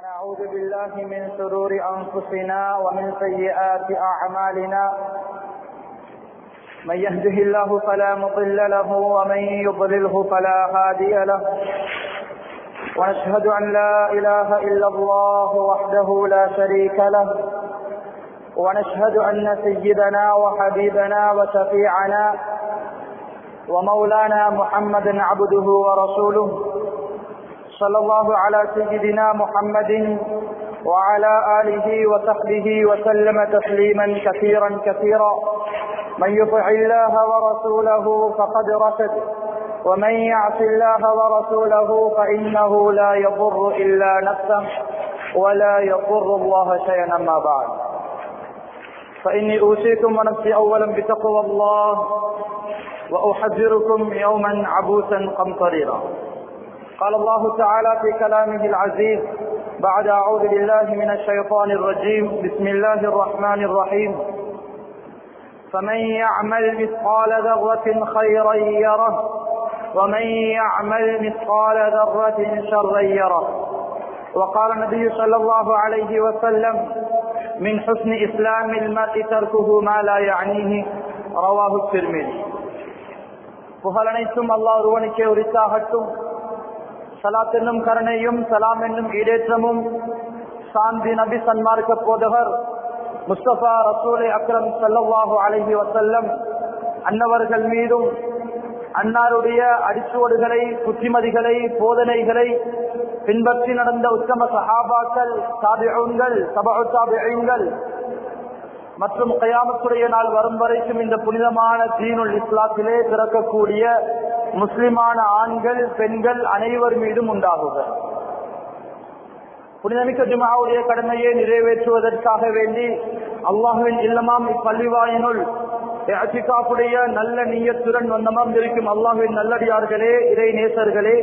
ونعوذ بالله من شرور أنفسنا ومن سيئات أعمالنا من يهده الله فلا مضل له ومن يضلله فلا هادي له ونشهد أن لا إله إلا الله وحده لا شريك له ونشهد أن سيدنا وحبيبنا وشفيعنا ومولانا محمدا عبده ورسوله صلى الله على سيدنا محمد وعلى آله وصحبه وسلم تسليما كثيرا كثيرا من يطع الله ورسوله فقد رشد ومن يعص الله ورسوله فإنه لا يضر إلا نفسه ولا يضر الله شيئا أما بعد فإني أوصيكم ونفسي أولا بتقوى الله وأحذركم يوما عبوسا قمطريرا قال الله تعالى في كلامه العزيز بعد أعوذ بالله من الشيطان الرجيم بسم الله الرحمن الرحيم فمن يعمل مثقال ذرة خيرا يره ومن يعمل مثقال ذرة شرا يره وقال النبي صلى الله عليه وسلم من حسن إسلام المرء تركه ما لا يعنيه رواه الترمذي புகழனைத்தும் அல்லாஹ் ஒருவனுக்கே உரித்தாகட்டும் சலாத் என்னும் கருணையும் சலாம் என்னும் ஈடேற்றமும் சாந்தி நபி சன்மார்க்க போதகர் முஸ்தபா ரசூலை அக்ரம் சல்லாஹூ அலஹி வசல்லம் அன்னவர்கள் மீதும் அன்னாருடைய அடிச்சுவடுகளை புத்திமதிகளை போதனைகளை பின்பற்றி நடந்த உத்தம சஹாபாக்கள் தாபிகள் சபு தாபிகள் மற்றும் கயாமத்துடைய நாள் வரும் வரைக்கும் இந்த புனிதமான தீனுல் இஸ்லாத்திலே பிறக்கக்கூடிய முஸ்லிமான ஆண்கள் பெண்கள் அனைவர் மீதும் உண்டாகுக புனிதமிக்க ஜுமாவுடைய கடமையை நிறைவேற்றுவதற்காக வேண்டி அல்லாஹுவின் இல்லமாம் இப்பள்ளிவாயினுள் அச்சிகாப்புடைய நல்ல நீயத்துடன் வந்தமாம் இருக்கும் அல்லாஹுவின் நல்லடியார்களே இறை நேசர்களே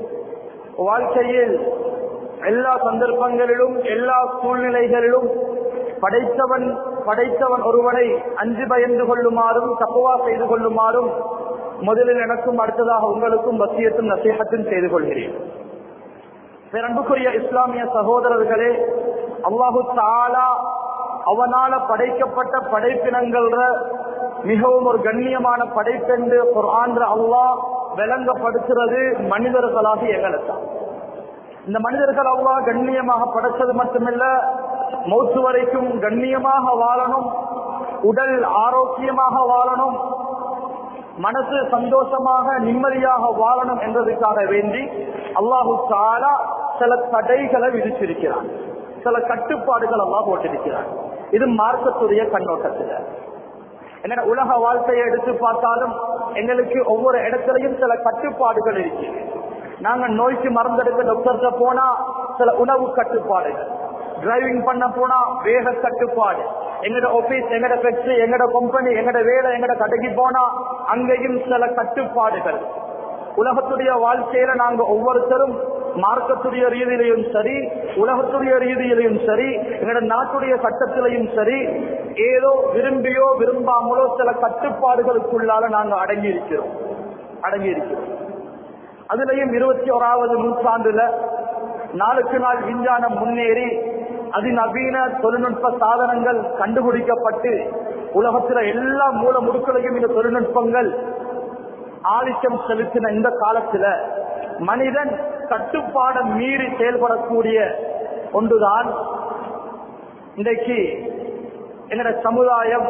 வாழ்க்கையில் எல்லா சந்தர்ப்பங்களிலும் எல்லா சூழ்நிலைகளிலும் படைத்தவன் படைத்தவன் ஒருவனை அஞ்சு பயந்து கொள்ளுமாறும் தப்புவா செய்து கொள்ளுமாறும் முதலில் எனக்கும் அடுத்ததாக உங்களுக்கும் வசியத்தும் நசீகத்தும் செய்து கொள்கிறேன் பேரன்புக்குரிய இஸ்லாமிய சகோதரர்களே அல்லாஹு தாலா அவனால படைக்கப்பட்ட படைப்பினங்கள் மிகவும் ஒரு கண்ணியமான படைப்பென்று குரான் அல்லாஹ் விளங்கப்படுத்துறது மனிதர்களாக எங்களைத்தான் இந்த மனிதர்கள் அவ்வளோ கண்ணியமாக படைச்சது மட்டுமில்ல மௌத்து வரைக்கும் கண்ணியமாக வாழணும் உடல் ஆரோக்கியமாக வாழணும் மனசு சந்தோஷமாக நிம்மதியாக வாழணும் என்பதற்காக வேண்டி அல்லாஹு தாலா சில தடைகளை விதிச்சிருக்கிறான் சில கட்டுப்பாடுகள் எல்லாம் போட்டிருக்கிறான் இது மார்க்கத்துடைய கண்ணோட்டத்தில் என்ன உலக வாழ்க்கையை எடுத்து பார்த்தாலும் எங்களுக்கு ஒவ்வொரு இடத்திலையும் சில கட்டுப்பாடுகள் இருக்கு நாங்க நோய்க்கு மருந்தெடுக்க டாக்டர்கிட்ட போனா சில உணவு கட்டுப்பாடுகள் டிரைவிங் பண்ண போனா வேக கட்டுப்பாடு எங்கட ஆபீஸ் எங்கட ஃபேக்டரி எங்கட கம்பெனி எங்கட வேலை எங்கட கடைக்கு போனா அங்கேயும் சில கட்டுப்பாடுகள் உலகத்துடைய வாழ்க்கையில நாங்க ஒவ்வொருத்தரும் மார்க்கத்துடைய ரீதியிலையும் சரி உலகத்துடைய ரீதியிலையும் சரி எங்கட நாட்டுடைய சட்டத்திலையும் சரி ஏதோ விரும்பியோ விரும்பாமலோ சில கட்டுப்பாடுகளுக்குள்ளால நாங்க அடங்கி இருக்கிறோம் அடங்கி இருக்கிறோம் அதுலயும் இருபத்தி ஓராவது நூற்றாண்டுல நாளுக்கு நாள் விஞ்ஞானம் முன்னேறி அதிநவீன தொழில்நுட்ப சாதனங்கள் கண்டுபிடிக்கப்பட்டு உலகத்துல எல்லா மூல முடுக்களையும் இந்த தொழில்நுட்பங்கள் ஆதிக்கம் செலுத்தின இந்த காலத்துல மனிதன் கட்டுப்பாட மீறி செயல்படக்கூடிய ஒன்றுதான் இன்றைக்கு எங்கட சமுதாயம்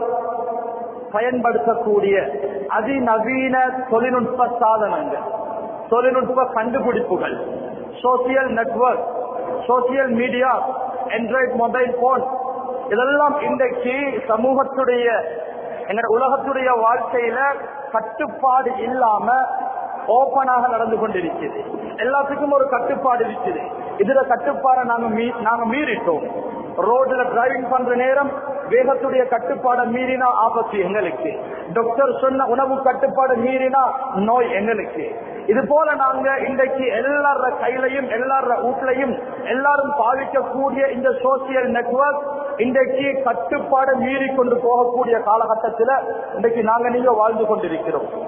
பயன்படுத்தக்கூடிய அதிநவீன தொழில்நுட்ப சாதனங்கள் தொழில்நுட்ப கண்டுபிடிப்புகள் social network social media android mobile phone இதெல்லாம் இன்றைக்கு சமூகத்துடைய எங்க உலகத்துடைய வாழ்க்கையில கட்டுப்பாடு இல்லாம ஓபனாக நடந்து கொண்டிருக்கிறது எல்லாத்துக்கும் ஒரு கட்டுப்பாடு இருக்குது இதுல கட்டுப்பாடை நாங்க நாங்க மீறிட்டோம் ரோட்ல டிரைவிங் பண்ற நேரம் வேகத்துடைய கட்டுப்பாடை மீறினா ஆபத்து எங்களுக்கு டாக்டர் சொன்ன உணவு கட்டுப்பாடு மீறினா நோய் எங்களுக்கு இது போல நாங்க இன்றைக்கு எல்லார கையிலையும் எல்லார வீட்லையும் எல்லாரும் பாவிக்கக்கூடிய இந்த சோசியல் நெட்வொர்க் இன்றைக்கு கட்டுப்பாடு மீறி கொண்டு போகக்கூடிய காலகட்டத்தில் இன்றைக்கு நாங்க நீங்க வாழ்ந்து கொண்டிருக்கிறோம்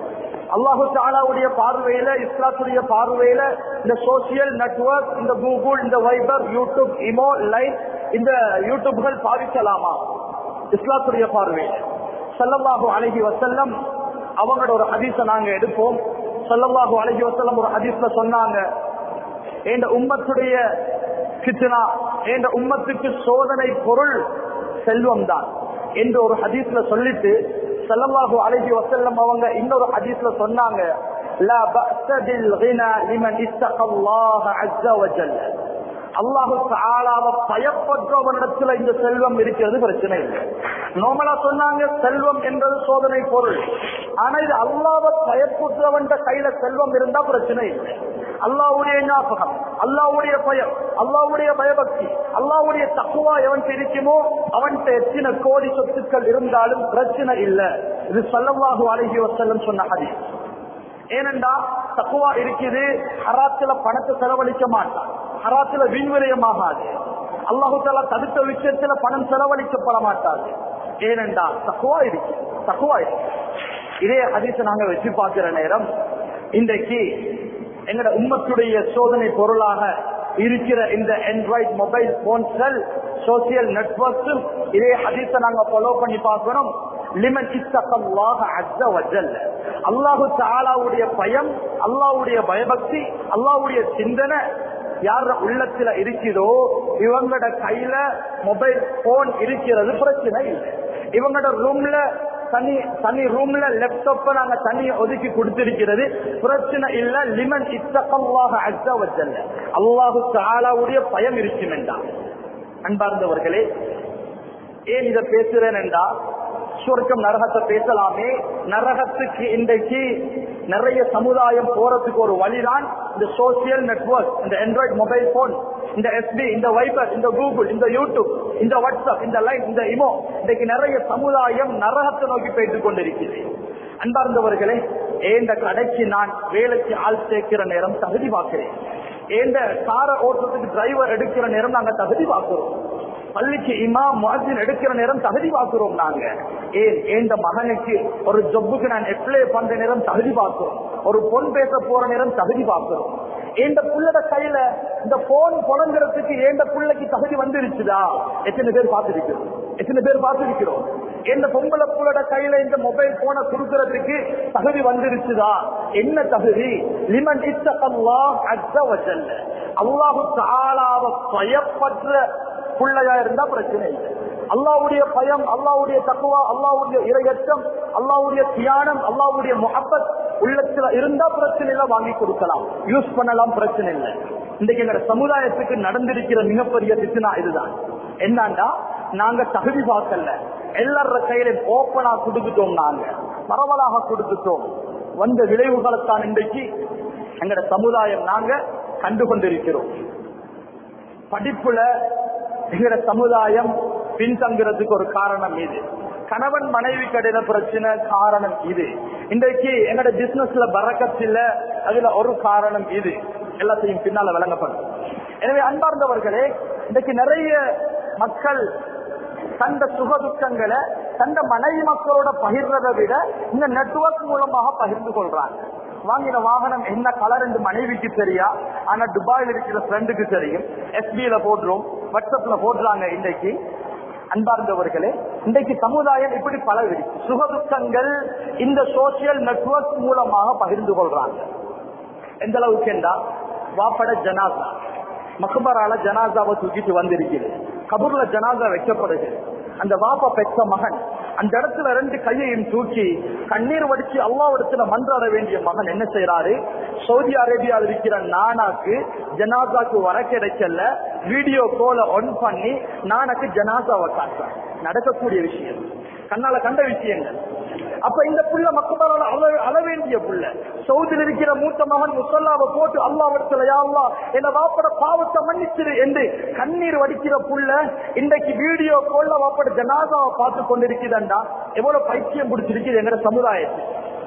அல்லாஹு தாலாவுடைய பார்வையில இஸ்லாத்துடைய பார்வையில இந்த சோசியல் நெட்வொர்க் இந்த கூகுள் இந்த வைபர் யூடியூப் இமோ லைன் இந்த யூடியூப்கள் பாவிக்கலாமா இஸ்லாத்துடைய பார்வையில சல்லல்லாஹு அழகி வசல்லம் அவங்களோட ஒரு ஹதீஸ நாங்க எடுப்போம் சல்லல்லாஹு அழகி வசல்லம் ஒரு ஹதீஸ்ல சொன்னாங்க என்ற உம்மத்துடைய கிச்சனா என்ற உம்மத்துக்கு சோதனை பொருள் செல்வம் தான் என்று ஒரு ஹதீஸ்ல சொல்லிட்டு சல்லல்லாஹு அலைஹி வஸல்லம் அவங்க இன்னொரு ஹதீஸ்ல சொன்னாங்க லா பஅஸ பில் கினா லிமன் இத்தகல்லாஹ அஸ்ஸ வஜல் அல்லாஹு தஆலாவை பயப்படுறவனிடத்துல இந்த செல்வம் இருக்கிறது பிரச்சனை இல்லை நார்மலா சொன்னாங்க செல்வம் என்பது சோதனை பொருள் ஆனா இது அல்லாவை பயப்படுறவன் கையில செல்வம் இருந்தா பிரச்சனை இல்லை அல்லாவுடைய ஞாபகம் அல்லாவுடைய பயம் அல்லாவுடைய பயபக்தி அல்லாவுடைய தக்குவா எவன் இருக்குமோ அவன்கிட்ட எத்தனை கோடி சொத்துக்கள் இருந்தாலும் பிரச்சனை இல்லை இது சல்லவாகு அழகி வசல்லம் சொன்ன ஹதீஸ் ஏனென்றா தக்குவா இருக்குது ஹராத்துல பணத்தை செலவழிக்க மாட்டான் ஹராத்துல வீண்விரயமாகாது அல்லாஹு தாலா தடுத்த விஷயத்துல பணம் செலவழிக்கப்பட மாட்டாது ஏனென்றா தக்குவா இருக்கு தக்குவா இருக்கு இதே ஹதீஸை நாங்க வச்சு பார்க்கிற நேரம் இன்றைக்கு எங்கட உம்மத்துடைய சோதனை பொருளாக இருக்கிற இந்த ஆண்ட்ராய்ட் மொபைல் போன்கள் சோசியல் நெட்வொர்க்ஸும் இதே ஹதீஸை நாங்க ஃபாலோ பண்ணி பார்க்கணும் லிமன் இஸ்தகல்லாஹ அஸ்ஸ வஜல்ல அல்லாஹு தஆலாவுடைய பயம் அல்லாஹ்வுடைய பயபக்தி அல்லாஹ்வுடைய சிந்தனை யார உள்ளத்துல இருக்குதோ இவங்களோட கையில மொபைல் போன் இருக்கிறது பிரச்சனை இல்லை இவங்களோட ரூம்ல தனி தனி ரூம்ல லேப்டாப்ப நாங்க தனியை ஒதுக்கி கொடுத்திருக்கிறது பிரச்சனை இல்ல லிமன் இத்தகல்லாக அஸ்ஸ வஜல்ல அல்லாஹு தஆலாவுடைய பயம் இருக்கும் என்றார் அன்பார்ந்தவர்களே ஏன் இதை பேசுறேன் என்றா சுவர்க்கம் நரகத்தை பேசலாமே நரகத்துக்கு இன்றைக்கு நிறைய சமுதாயம் போறதுக்கு ஒரு வழிதான் இந்த சோசியல் நெட்வொர்க் இந்த ஆண்ட்ராய்ட் மொபைல் போன் இந்த எஸ்பி இந்த வைபர் இந்த கூகுள் இந்த யூடியூப் இந்த வாட்ஸ்அப் இந்த லைன் இந்த இமோ இன்றைக்கு நிறைய சமுதாயம் நரகத்தை நோக்கி போயிட்டு கொண்டிருக்கிறது அன்பார்ந்தவர்களே ஏந்த கடைக்கு நான் வேலைக்கு ஆள் சேர்க்கிற நேரம் தகுதி பார்க்கிறேன் ஏந்த காரை ஓட்டுறதுக்கு டிரைவர் எடுக்கிற நேரம் நாங்க தகுதி பார்க்கிறோம் பள்ளிக்கு இமா முஅஜின் எடுக்கிற நேரம் தகுதி பார்க்கிறோம் நாங்க ஏன் ஏந்த மகனுக்கு ஒரு ஜொப்புக்கு நான் அப்ளை பண்ற நேரம் தகுதி பார்க்கிறோம் ஒரு பொன் பேச போற நேரம் தகுதி பார்க்கிறோம் ஏந்த புள்ளட கையில இந்த போன் புலங்குறதுக்கு ஏந்த புள்ளைக்கு தகுதி வந்துருச்சுதா எத்தனை பேர் பார்த்திருக்கிறோம் எத்தனை பேர் பார்த்திருக்கிறோம் எந்த பொம்பளை புள்ளட கையில இந்த மொபைல் போனை கொடுக்கறதுக்கு தகுதி வந்துருச்சுதா என்ன தகுதி லிமன் இத்தகல்லாஹ் அஸ்ஸ வஜல்ல அல்லாஹு தஆலாவை பயப்படுற பிள்ளையா இருந்தா பிரச்சனை இல்லை அல்லாவுடைய பயம் அல்லாவுடைய தக்குவா அல்லாவுடைய இரையற்றம் அல்லாவுடைய தியானம் அல்லாவுடைய முகப்பத் உள்ளத்துல இருந்தா பிரச்சனை இல்லை வாங்கி கொடுக்கலாம் யூஸ் பண்ணலாம் பிரச்சனை இல்லை இன்றைக்கு எங்க சமுதாயத்துக்கு நடந்திருக்கிற மிகப்பெரிய திட்டுனா இதுதான் என்னண்டா நாங்க தகுதி பார்க்கல எல்லார கையில ஓப்பனா கொடுத்துட்டோம் நாங்க பரவலாக கொடுத்துட்டோம் வந்த விளைவுகளைத்தான் இன்றைக்கு எங்கட சமுதாயம் நாங்க கண்டு கொண்டிருக்கிறோம் படிப்புல எங்கட சமுதாயம் பின்தங்குறதுக்கு ஒரு காரணம் இது கணவன் மனைவி கடையில பிரச்சனை காரணம் இது இன்றைக்கு எங்கட பிசினஸ்ல பறக்கத்து இல்ல அதுல ஒரு காரணம் இது எல்லாத்தையும் பின்னால விளங்கப்படும் எனவே அன்பார்ந்தவர்களே இன்றைக்கு நிறைய மக்கள் தந்த சுக துக்கங்களை தந்த மனைவி மக்களோட பகிர்றதை விட இந்த நெட்வொர்க் மூலமாக பகிர்ந்து கொள்றாங்க வாங்கின வாகனம் என்ன கலர் என்று மனைவிக்கு தெரியா ஆனா துபாயில் இருக்கிற ஃப்ரெண்டுக்கு தெரியும் எஸ்பியில போடுறோம் வாட்ஸ்அப்ல போடுறாங்க இன்றைக்கு அன்பார்ந்தவர்களே இன்றைக்கு சமுதாயம் இப்படி பலவிடி சுகதுக்கங்கள் இந்த சோசியல் நெட்வொர்க் மூலமாக பகிர்ந்து கொள்றாங்க எந்த அளவுக்கு என்றா வாப்பட ஜனாசா மக்பரால ஜனாசாவை தூக்கிட்டு வந்திருக்கிறது கபூர்ல ஜனாசா வைக்கப்படுது அந்த வாப்பா பெற்ற மகன் அந்த இடத்துல ரெண்டு கையையும் தூக்கி கண்ணீர் வடிச்சு அல்லாவிடத்துல மன்றாட வேண்டிய மகன் என்ன செய்யறாரு சவுதி அரேபியாவில் இருக்கிற நானாக்கு ஜனாசாக்கு வர கிடைக்கல வீடியோ கோல ஒன் பண்ணி நானக்கு ஜனாசாவை காட்டுறேன் நடக்கக்கூடிய விஷயம் கண்ணால கண்ட விஷயங்கள் அப்ப இந்த புள்ள மக்களால் அள அள வேண்டிய புள்ள சவுதியில் இருக்கிற மூத்த மகன் முசல்லாவை போட்டு அல்லாவிடத்துல யாழ்லா என்ன வாப்பட பாவத்தை மன்னிச்சிரு என்று கண்ணீர் வடிக்கிற புள்ள இன்றைக்கு வீடியோ கோல்ல வாப்பட ஜனாதாவை பார்த்து கொண்டிருக்கிறதா எவ்வளவு பைத்தியம் பிடிச்சிருக்குது எங்கிற சமுதாயத்தில்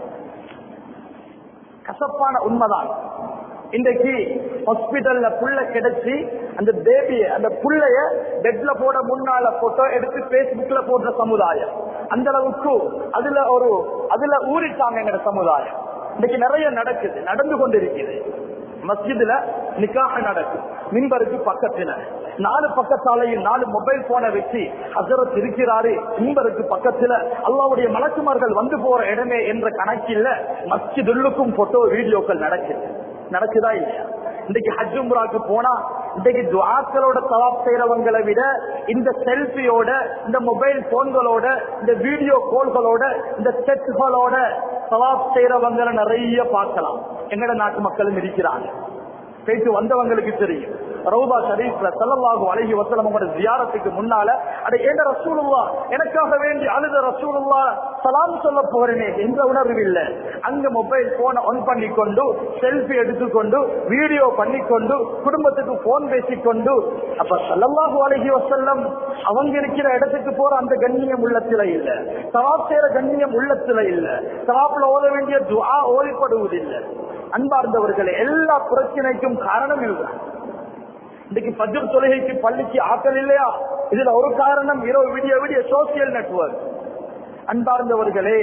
கசப்பான உண்மைதான் இன்றைக்கு ஹாஸ்பிட்டல்ல புள்ள கிடைச்சி அந்த பேபிய அந்த புள்ளைய பெட்ல போட முன்னால போட்டோ எடுத்து பேஸ்புக்ல போடுற சமுதாயம் அந்த அளவுக்கு அதுல ஒரு அதுல ஊறிட்டாங்க எங்க சமுதாயம் இன்னைக்கு நிறைய நடக்குது நடந்து கொண்டிருக்குது மஸ்ஜிதுல நிக்காக நடக்கும் மின்பருக்கு பக்கத்துல நாலு பக்கத்தாலையும் நாலு மொபைல் போனை வச்சு ஹசரத் இருக்கிறாரு மின்பருக்கு பக்கத்துல அல்லாவுடைய மலக்குமார்கள் வந்து போற இடமே என்ற கணக்கில் மஸ்ஜிதுள்ளுக்கும் போட்டோ வீடியோக்கள் நடக்குது நடக்குதா இல்லையா இன்னைக்கு ஹஜ்ஜும்ராக்கு போனா இன்னைக்கு துவாக்களோட தவாப் செய்யறவங்களை விட இந்த செல்பியோட இந்த மொபைல் போன்களோட இந்த வீடியோ கோல்களோட இந்த செட்டுகளோட தவாப் செய்யறவங்களை நிறைய பார்க்கலாம் எங்கட நாட்டு மக்களும் இருக்கிறாங்க போயிட்டு வந்தவங்களுக்கு தெரியும் ரவுபா ஷரீஃப்ல செல்லவாகும் அழகி வசலம் உங்களோட ஜியாரத்துக்கு முன்னால அட ஏண்ட ரசூலுல்லா எனக்காக வேண்டி அழுத ரசூலுல்லா சலாம் சொல்ல போறேனே என்ற உணர்வு இல்ல அங்க மொபைல் போனை ஆன் பண்ணி கொண்டு செல்ஃபி எடுத்துக்கொண்டு வீடியோ பண்ணிக்கொண்டு குடும்பத்துக்கு போன் பேசிக்கொண்டு அப்ப சல்லல்லாஹு அழகி வசல்லம் அவங்க இருக்கிற இடத்துக்கு போற அந்த கண்ணியம் உள்ளத்துல இல்ல சவாப் செய்யற கண்ணியம் உள்ளத்துல இல்ல சவாப்ல ஓத வேண்டிய துவா ஓதிப்படுவதில்லை அன்பார்ந்தவர்களே எல்லா பிரச்சனைக்கும் காரணம் இதுதான் இன்னைக்கு பஜ்ர் தொழுகைக்கு பள்ளிக்கு ஆக்கல் இல்லையா இதுல ஒரு காரணம் இரவு விடிய விடிய சோசியல் நெட்வொர்க் அன்பார்ந்தவர்களே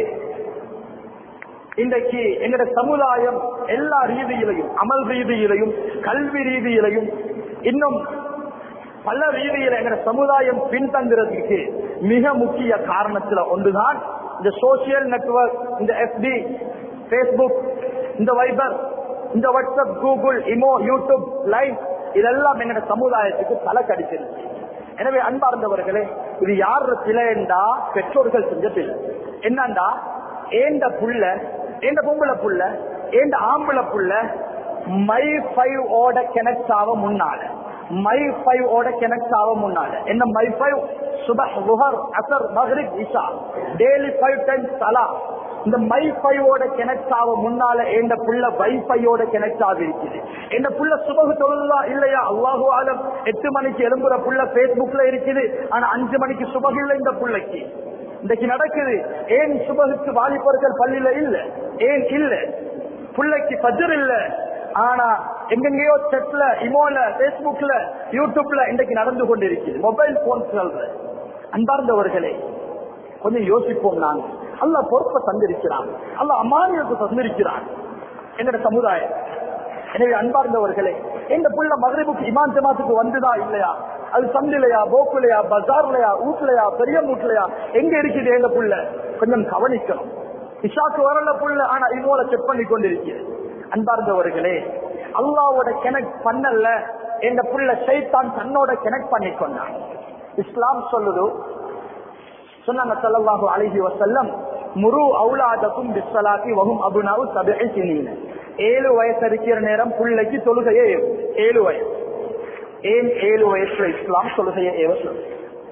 இன்றைக்கு எங்கட சமுதாயம் எல்லா ரீதியிலையும் அமல் ரீதியிலையும் கல்வி ரீதியிலையும் இன்னும் பல ரீதியில எங்கட சமுதாயம் பின்தங்குறதுக்கு மிக முக்கிய காரணத்துல ஒன்றுதான் இந்த சோசியல் நெட்வொர்க் இந்த எஃபி பேஸ்புக் இந்த வைபர் இந்த WhatsApp Google imo YouTube live இதெல்லாம் எங்க சமுதாயத்துக்கு தலை கடிச்சிருச்சு எனவே அன்பார்ந்தவர்களே இது யார் பிழைண்டா பெற்றோர்கள் செஞ்ச பிள்ளை என்னண்டா ஏண்ட புள்ள ஏண்ட பொம்பளை புள்ள ஏண்ட ஆம்பளை புள்ள மை ஃபைவ் ஓட கனெக்ட் ஆக முன்னால மை ஃபைவ் ஓட கனெக்ட் ஆக முன்னால என்ன மை ஃபைவ் சுபஹ் லுஹர் அசர் மஹ்ரிப் இஷா டெய்லி ஃபைவ் டைம்ஸ் சலா இந்த மை ஃபைவோட கனெக்ட் ஆக முன்னால எந்த புள்ள வைஃபையோட கனெக்ட் ஆகி இருக்குது எந்த புள்ள சுபகு தொழுதா இல்லையா அல்லாஹு ஆலம் எட்டு மணிக்கு எழும்புற புள்ள பேஸ்புக்ல இருக்குது ஆனா அஞ்சு மணிக்கு சுபகு இல்லை இந்த புள்ளைக்கு இன்றைக்கு நடக்குது ஏன் சுபகுக்கு வாலிபர்கள் பள்ளியில இல்ல ஏன் இல்ல புள்ளைக்கு பஜர் இல்ல ஆனா எங்கெங்கயோ செட்ல இமோல பேஸ்புக்ல யூடியூப்ல இன்றைக்கு நடந்து கொண்டிருக்குது மொபைல் போன் சொல்ற அன்பார்ந்தவர்களே கொஞ்சம் யோசிப்போம் நாங்க அல்ல பொறுப்பை தந்திருக்கிறான் அல்ல அமானியத்தை தந்திருக்கிறான் எங்கட சமுதாயம் எனவே அன்பார்ந்தவர்களே இந்த புள்ள மகரிபுக்கு இமான் ஜமாத்துக்கு வந்துதா இல்லையா அது சந்திலையா போக்குலையா பஜார்லையா வீட்லையா பெரிய வீட்லையா எங்க இருக்குது எங்க புள்ள கொஞ்சம் கவனிக்கணும் இஷாக்கு வரல புள்ள ஆனா இவோல செக் பண்ணி கொண்டிருக்கிறது அன்பார்ந்தவர்களே அல்லாவோட கனெக்ட் பண்ணல எங்க புள்ள சைத்தான் தன்னோட கனெக்ட் பண்ணி கொண்டான் இஸ்லாம் சொல்லுது சொன்னாங்க சல்லல்லாஹு அலைஹி வசல்லம் முரு அவுலாதக்கும் பிஸ்ஸலாத்தி வஹும் அபுனாவு சபை சினீன ஏழு வயசு இருக்கிற நேரம் பிள்ளைக்கு தொழுகையே ஏழு வயசு ஏன் ஏழு வயசுல இஸ்லாம் தொழுகையை ஏவ சொல்லு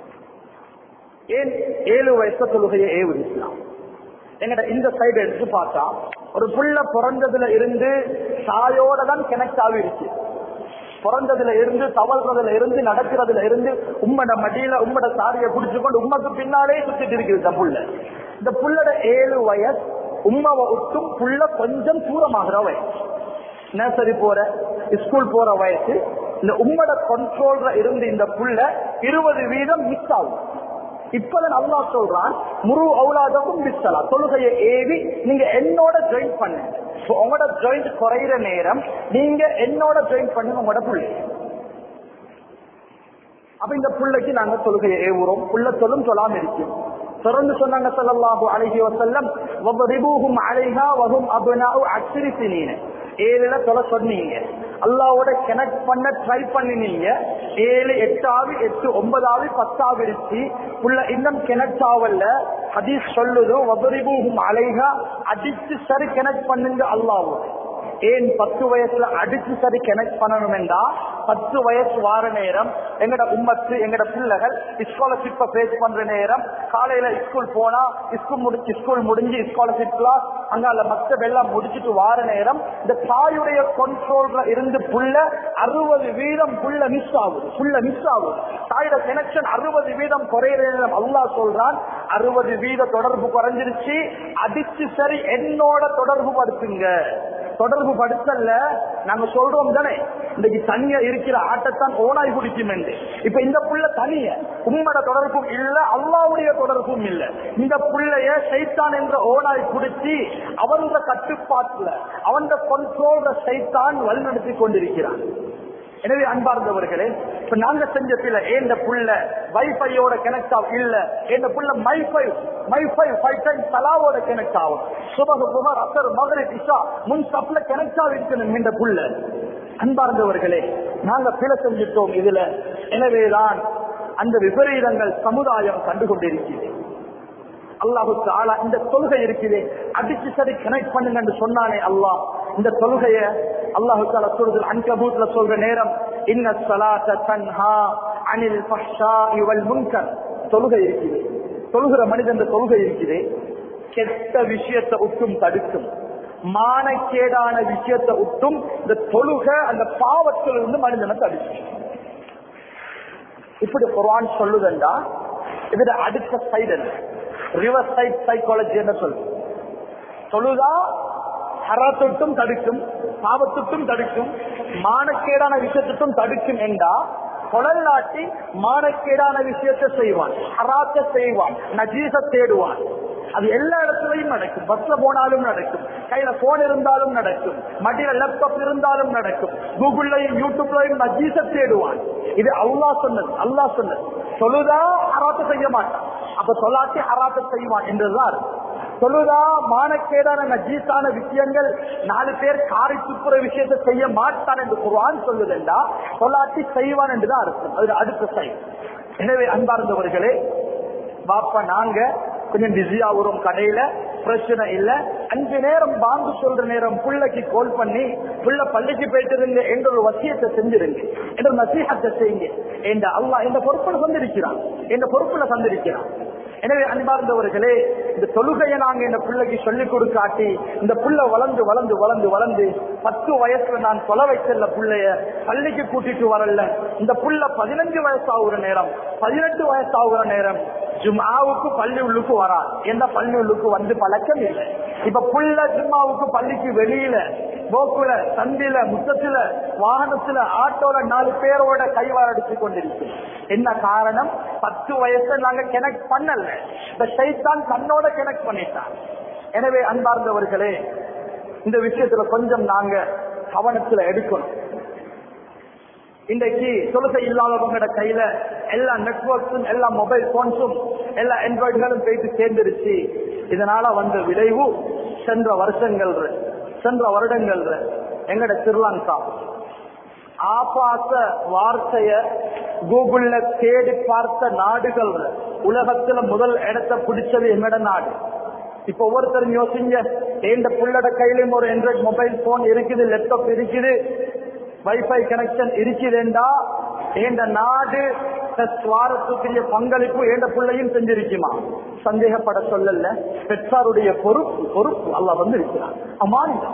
ஏன் ஏழு வயசு தொழுகையை ஏவுது இஸ்லாம் எங்கட இந்த சைடு எடுத்து பார்த்தா ஒரு புள்ள பிறந்ததுல இருந்து தாயோட தான் கனெக்ட் ஆகி இருக்கு பிறந்ததுல இருந்து தவழ்றதுல இருந்து நடக்கிறதுல இருந்து உம்மட மடியில உம்மட சாரியை குடிச்சு கொண்டு உம்மக்கு பின்னாலே சுத்திட்டு இருக்குது இந்த புள்ள இந்த புள்ளட ஏழு வயசு உம்மவை விட்டும் புள்ள கொஞ்சம் தூரமாகிற வயசு நர்சரி போற ஸ்கூல் போற வயசு இந்த உம்மட கண்ட்ரோல்ல இருந்து இந்த புள்ள இருபது வீதம் மிஸ் ஆகும் இப்பதான் அல்லா சொல்றான் முரு அவுலாதவும் பிஸ்தலா தொழுகையை ஏவி நீங்க என்னோட ஜாயின் பண்ணுங்க உங்களோட ஜாயிண்ட் குறையிற நேரம் நீங்க என்னோட ஜாயின் பண்ணுங்க உங்களோட பிள்ளை அப்ப இந்த பிள்ளைக்கு நாங்க தொழுகையை ஏவுறோம் புள்ள தொழும் சொல்லாம இருக்கோம் தொடர்ந்து சொன்னாங்க சல்லல்லாஹு அலைஹி வஸல்லம் வபரிபூஹும் அலைஹா வஹும் அப்னாஉ அக்ஸரி சினீன ஏழுல தொலை சொன்னீங்க அல்லாவோட கனெக்ட் பண்ண ட்ரை பண்ணினீங்க ஏழு எட்டாவது எட்டு ஒன்பதாவது பத்தாவது இருச்சு உள்ள இன்னும் கனெக்ட் ஆகல ஹதீஸ் சொல்லுது வபரிபூஹும் அலைஹா அடிச்சு சரி கனெக்ட் பண்ணுங்க அல்லாவோட ஏன் பத்து வயசுல அடிச்சு சரி கனெக்ட் பண்ணணும் என்றா பத்து வயசு வார நேரம் எங்கட உம்மத்து எங்கட பிள்ளைகள் ஸ்காலர்ஷிப்ப பேஸ் பண்ற நேரம் காலையில ஸ்கூல் போனா ஸ்கூல் முடிச்சு ஸ்கூல் முடிஞ்சு ஸ்காலர்ஷிப் கிளாஸ் அங்கால மத்த வெள்ளம் முடிச்சிட்டு வார நேரம் இந்த தாயுடைய கண்ட்ரோல்ல இருந்து புள்ள அறுபது வீதம் புள்ள மிஸ் ஆகுது புள்ள மிஸ் ஆகுது தாயோட கனெக்ஷன் அறுபது வீதம் குறையிற நேரம் அல்லா சொல்றான் அறுபது வீத தொடர்பு குறைஞ்சிருச்சு அடிச்சு சரி என்னோட தொடர்பு படுத்துங்க தொடர்பு படுத்தல்ல நாங்க சொல்றோம் தானே இன்னைக்கு தனிய இருக்கிற ஆட்டத்தான் ஓனாய் குடிக்கும் என்று இப்ப இந்த புள்ள தனிய உம்மட தொடர்பும் இல்ல அல்லாவுடைய தொடர்பும் இல்ல இந்த புள்ளைய சைத்தான் என்ற ஓனாய் குடிச்சு அவன் கட்டுப்பாட்டுல அவன் கண்ட்ரோல் சைத்தான் வழிநடத்தி கொண்டிருக்கிறான் எனவே அன்பார்ந்தவர்களே இப்ப நாங்க செஞ்ச சில ஏந்த புள்ள வைஃபையோட கனெக்ட் ஆகும் இல்ல ஏந்த புள்ள மைஃபை மைஃபை ஃபைவ் டைம் தலாவோட கனெக்ட் ஆகும் சுபகு புகார் அசர் மகரி இஷா முன் சப்ல கனெக்ட் ஆகிருக்கணும் இந்த புள்ள அன்பார்ந்தவர்களே நாங்க பிழை செஞ்சிட்டோம் இதுல எனவேதான் அந்த விபரீதங்கள் சமுதாயம் கண்டுகொண்டிருக்கிறது அல்லாஹு தாலா இந்த தொழுகை இருக்குது அடிச்சு சரி கனெக்ட் பண்ணுங்க என்று சொன்னானே அல்லாஹ் இந்த தொழுகைய அல்லாஹு தாலா சொல்றது அன்கபூத்ல சொல்ற நேரம் இன்ன ஸலாத்த தன்ஹா அனில் ஃபஹ்ஷாஇ வல் முன்கர் தொழுகை இருக்குது தொழுகிற மனிதன் தொழுகை இருக்குது கெட்ட விஷயத்தை உட்டும் தடுக்கும் மானக்கேடான விஷயத்தை விட்டும் இந்த தொழுக அந்த பாவத்திலிருந்து மனிதனை தடுக்கும் இப்படி குர்ஆன் சொல்லுதண்டா இதுல அடுத்த சைடு ரிவர்ஸ் சைட் சைக்காலஜி என்ன சொல்லு தொழுதா ஹராத்துட்டும் தடுக்கும் பாவத்துட்டும் தடுக்கும் மானக்கேடான விஷயத்துட்டும் தடுக்கும் என்றா கொழல்லாட்டி மானக்கேடான விஷயத்தை செய்வான் ஹராத்த செய்வான் நஜீச தேடுவான் அது எல்லா இடத்துலையும் நடக்கும் பஸ்ல போனாலும் நடக்கும் கையில போன் இருந்தாலும் நடக்கும் மடியில லேப்டாப் இருந்தாலும் நடக்கும் கூகுள்லயும் யூடியூப்லயும் நஜீச தேடுவான் இது அல்லாஹ் சொன்னது அல்லாஹ் சொன்னது தொழுதா ஹராத்த செய்ய மாட்டான் அப்ப சொல்லாட்டி ஹராத்த செய்வான் என்றுதான் அர்த்தம். தொழுதா மானக்கேடான நஜீஸான விஷயங்கள் நாலு பேர் காரி துப்புற விஷயத்தை செய்ய மாட்டான் என்று குர்ஆன் சொல்லுதென்றா சொல்லாட்டி செய்வான் என்றுதான் அர்த்தம் அது அடுத்த சை எனவே அன்பார்ந்தவர்களே பாப்பா நாங்க கொஞ்சம் பிஸியா வரும் கடையில பிரச்சனை இல்ல அஞ்சு நேரம் பாங்கு சொல்ற நேரம் புள்ளைக்கு கால் பண்ணி புள்ள பள்ளிக்கு போயிட்டு இருங்க என்ற ஒரு வசியத்தை செஞ்சிருங்க என்ற நசீகத்தை செய்யுங்க என்ற அல்லாஹ் இந்த பொறுப்புல சந்திருக்கிறான் இந்த பொறுப்புல சந்திருக்கிறான் எனவே அன்பார்ந்தவர்களே இந்த தொழுகையை நாங்க இந்த பிள்ளைக்கு சொல்லிக் கொடுக்காட்டி இந்த புள்ள வளர்ந்து வளர்ந்து வளர்ந்து வளர்ந்து பத்து வயசுல நான் தொலை வைக்கல புள்ளைய பள்ளிக்கு கூட்டிட்டு வரல இந்த புள்ள பதினஞ்சு வயசு ஆகுற நேரம் பதினெட்டு வயசு ஆகுற நேரம் ஜும்மாவுக்கு பள்ளி உள்ளுக்கு வரா எந்த பள்ளி உள்ளுக்கு வந்து பழக்கம் இல்லை இப்ப புள்ள ஜும்மாவுக்கு பள்ளிக்கு வெளியில போக்குல சந்தில முத்தத்துல வாகனத்துல ஆட்டோல நாலு பேரோட கைவார அடிச்சு கொண்டிருக்கு என்ன காரணம் பத்து வயசுல நாங்க கனெக்ட் பண்ணல இந்த சைத்தான் தன்னோட கனெக்ட் பண்ணிட்டான் எனவே அன்பார்ந்தவர்களே இந்த விஷயத்துல கொஞ்சம் நாங்க கவனத்துல எடுக்கணும் இன்றைக்கு தொழுகை இல்லாதவங்களோட கையில எல்லா நெட்ஒர்க்ஸும் எல்லா மொபைல் போன்ஸும் எல்லா ஆண்ட்ராய்டுகளும் போயிட்டு சேர்ந்துருச்சு இதனால வந்த விளைவு சென்ற வருஷங்கள் சென்ற வருடங்கள் எங்கட ஸ்ரீலங்கா ஆபாச வார்த்தைய கூகுள்ல தேடி பார்த்த நாடுகள் உலகத்துல முதல் இடத்தை பிடிச்சது எங்கட நாடு இப்ப ஒவ்வொருத்தரும் யோசிங்க எந்த புள்ளட கையிலும் ஒரு ஆண்ட்ராய்டு மொபைல் போன் இருக்குது லேப்டாப் இருக்குது வைஃபை கனெக்ஷன் இருக்குதுண்டா எந்த நாடு சுவாரத்துக்குரிய பங்களிப்பு எந்த பிள்ளையும் செஞ்சிருக்குமா சந்தேகப்பட சொல்லல பெற்றாருடைய பொறுப்பு பொறுப்பு அல்ல வந்து இருக்கிறார் அமானிதம்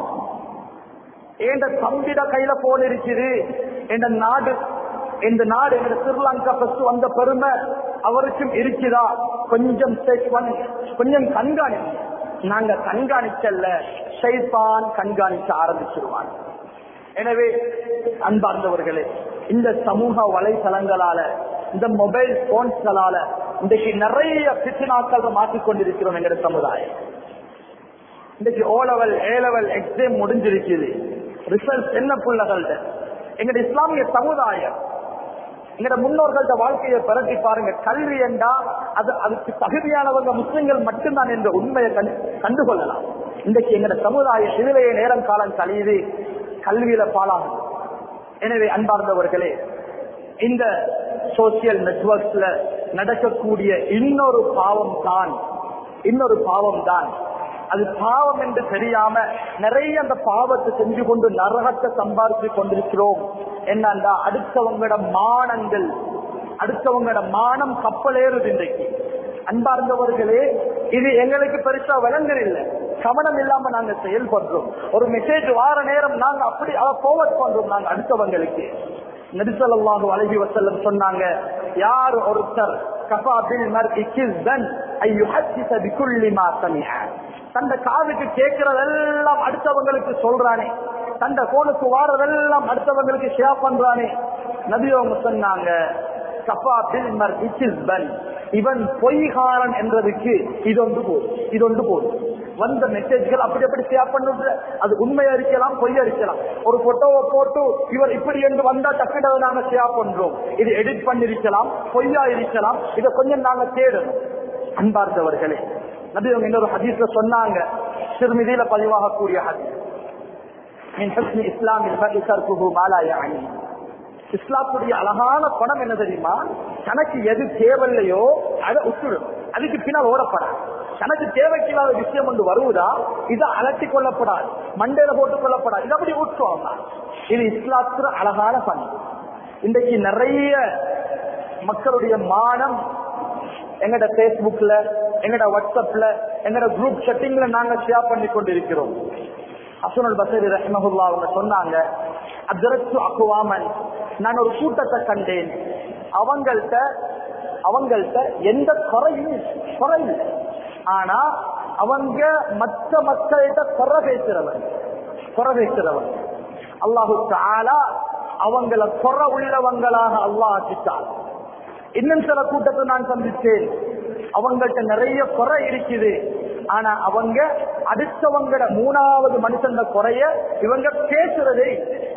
எந்த தம்பிட கையில போன் இருக்குது எந்த நாடு இந்த நாடு எங்க ஸ்ரீலங்கா பஸ்ட் வந்த பெருமை அவருக்கும் இருக்குதா கொஞ்சம் செக் பண்ணி கொஞ்சம் கண்காணி நாங்க கண்காணிக்கல ஷைத்தான் கண்காணிக்க ஆரம்பிச்சிருவாங்க எனவே அன்பார்ந்தவர்களே இந்த சமூக வலைதளங்களால இந்த மொபைல் போன்ஸ்களால இன்றைக்கு நிறைய பிசினாக்கள் மாற்றிக்கொண்டிருக்கிறோம் எங்க சமுதாயம் இன்றைக்கு O level A level exam முடிஞ்சிருக்குது ரிசல்ட் என்ன பிள்ளைகள்ட்ட எங்க இஸ்லாமிய சமுதாயம் எங்கட முன்னோர்கள்ட்ட வாழ்க்கையை பரட்டி பாருங்க கல்வி என்றா அது அதுக்கு தகுதியானவங்க முஸ்லிம்கள் மட்டும்தான் என்ற உண்மையை கண்டு- கண்டுகொள்ளலாம் இன்றைக்கு எங்கட சமுதாயம் இதுவே நேரம் காலம் கழியுது கல்வியில பாலாகும் எனவே அன்பார்ந்தவர்களே இந்த சோசியல் நெட்வொர்க்ஸ்ல நடக்கக்கூடிய இன்னொரு பாவம் தான் இன்னொரு பாவம் தான் அது பாவம் என்று தெரியாம நிறைய அந்த பாவத்தை செஞ்சு கொண்டு நரகத்தை சம்பாதிச்சு கொண்டிருக்கிறோம் என்னண்டா அடுத்தவங்களோட மானங்கள் அடுத்தவங்களோட மானம் கப்பலேறுது இன்றைக்கு அன்பார்ந்தவர்களே இது எங்களுக்கு பெருசா விளங்குறில்லை கவனம் இல்லாம நாங்க செயல்படுறோம் ஒரு மெசேஜ் வார நேரம் நாங்க அப்படி அவ போவர்ட் பண்றோம் நாங்க அடுத்தவங்களுக்கு நெரிசலாக அழகி வசல்லம் சொன்னாங்க யார் ஒருத்தர் கஃபா பில் மர்இ கிஸ்தன் ஐ யுஹத்திஸ பிகுல்லி மா சமிஅ தந்த காதுக்கு கேட்கிறதெல்லாம் அடுத்தவங்களுக்கு சொல்றானே தந்த போனுக்கு வாரதெல்லாம் அடுத்தவங்களுக்கு ஷேர் பண்றானே நபி அவங்க சொன்னாங்க கஃபா பில் மர்இ கிஸ்தன் இவன் பொய்காரன் என்றதுக்கு இதொன்று போதும் இதொன்று போதும் வந்த மெசேஜ்கள் அப்படி அப்படி ஷேர் பண்ணுற அது உண்மையா இருக்கலாம் பொய்யா இருக்கலாம் ஒரு போட்டோவை போட்டு இவர் இப்படி என்று வந்தா டக்குனு நாங்க ஷேர் பண்றோம் இது எடிட் பண்ணிருக்கலாம் பொய்யா இருக்கலாம் இதை கொஞ்சம் நாங்க தேடணும் அன்பார்ந்தவர்களே நபி அவங்க இன்னொரு ஹதீஸ்ல சொன்னாங்க சிறுமிதியில பதிவாகக்கூடிய ஹதீஸ் من حسن اسلام المرء تركه ما لا يعنيه இஸ்லாத்துடைய அழகான பணம் என்ன தெரியுமா தனக்கு எது தேவையில்லையோ அதை விட்டுடும் அதுக்கு பின்னால் ஓடப்படாது தனக்கு தேவைக்கில்லாத விஷயம் ஒன்று வருவதா இதை அலட்டி கொள்ளப்படாது மண்டையில போட்டுக் கொள்ளப்படாது இது அப்படி விட்டுருவாங்க இது இஸ்லாத்துல அழகான பணம் இன்றைக்கு நிறைய மக்களுடைய மானம் எங்கட பேஸ்புக்ல எங்கட வாட்ஸ்அப்ல எங்கட குரூப் செட்டிங்ல நாங்க ஷேர் பண்ணி கொண்டிருக்கிறோம் அசுனல் பசரி ரஹ்மஹுல்லா அவங்க சொன்னாங்க அப்துரத்து அக்குவாமன் நான் ஒரு கூட்டத்தை கண்டேன் அவங்கள்ட்ட அவங்கள்ட்ட எந்த குறையும் குறையும் ஆனா அவங்க மற்ற மக்கள்கிட்ட குறை பேசுறவன் குறை பேசுறவன் அல்லாஹு தாலா அவங்கள குறை உள்ளவங்களாக அல்லாஹ் ஆக்கிட்டார் இன்னும் சில கூட்டத்தை நான் சந்தித்தேன் அவங்கள்ட்ட நிறைய குறை இருக்குது ஆனா அவங்க அடுத்தவங்கள மூணாவது மனுஷன் குறைய இவங்க பேசுறதே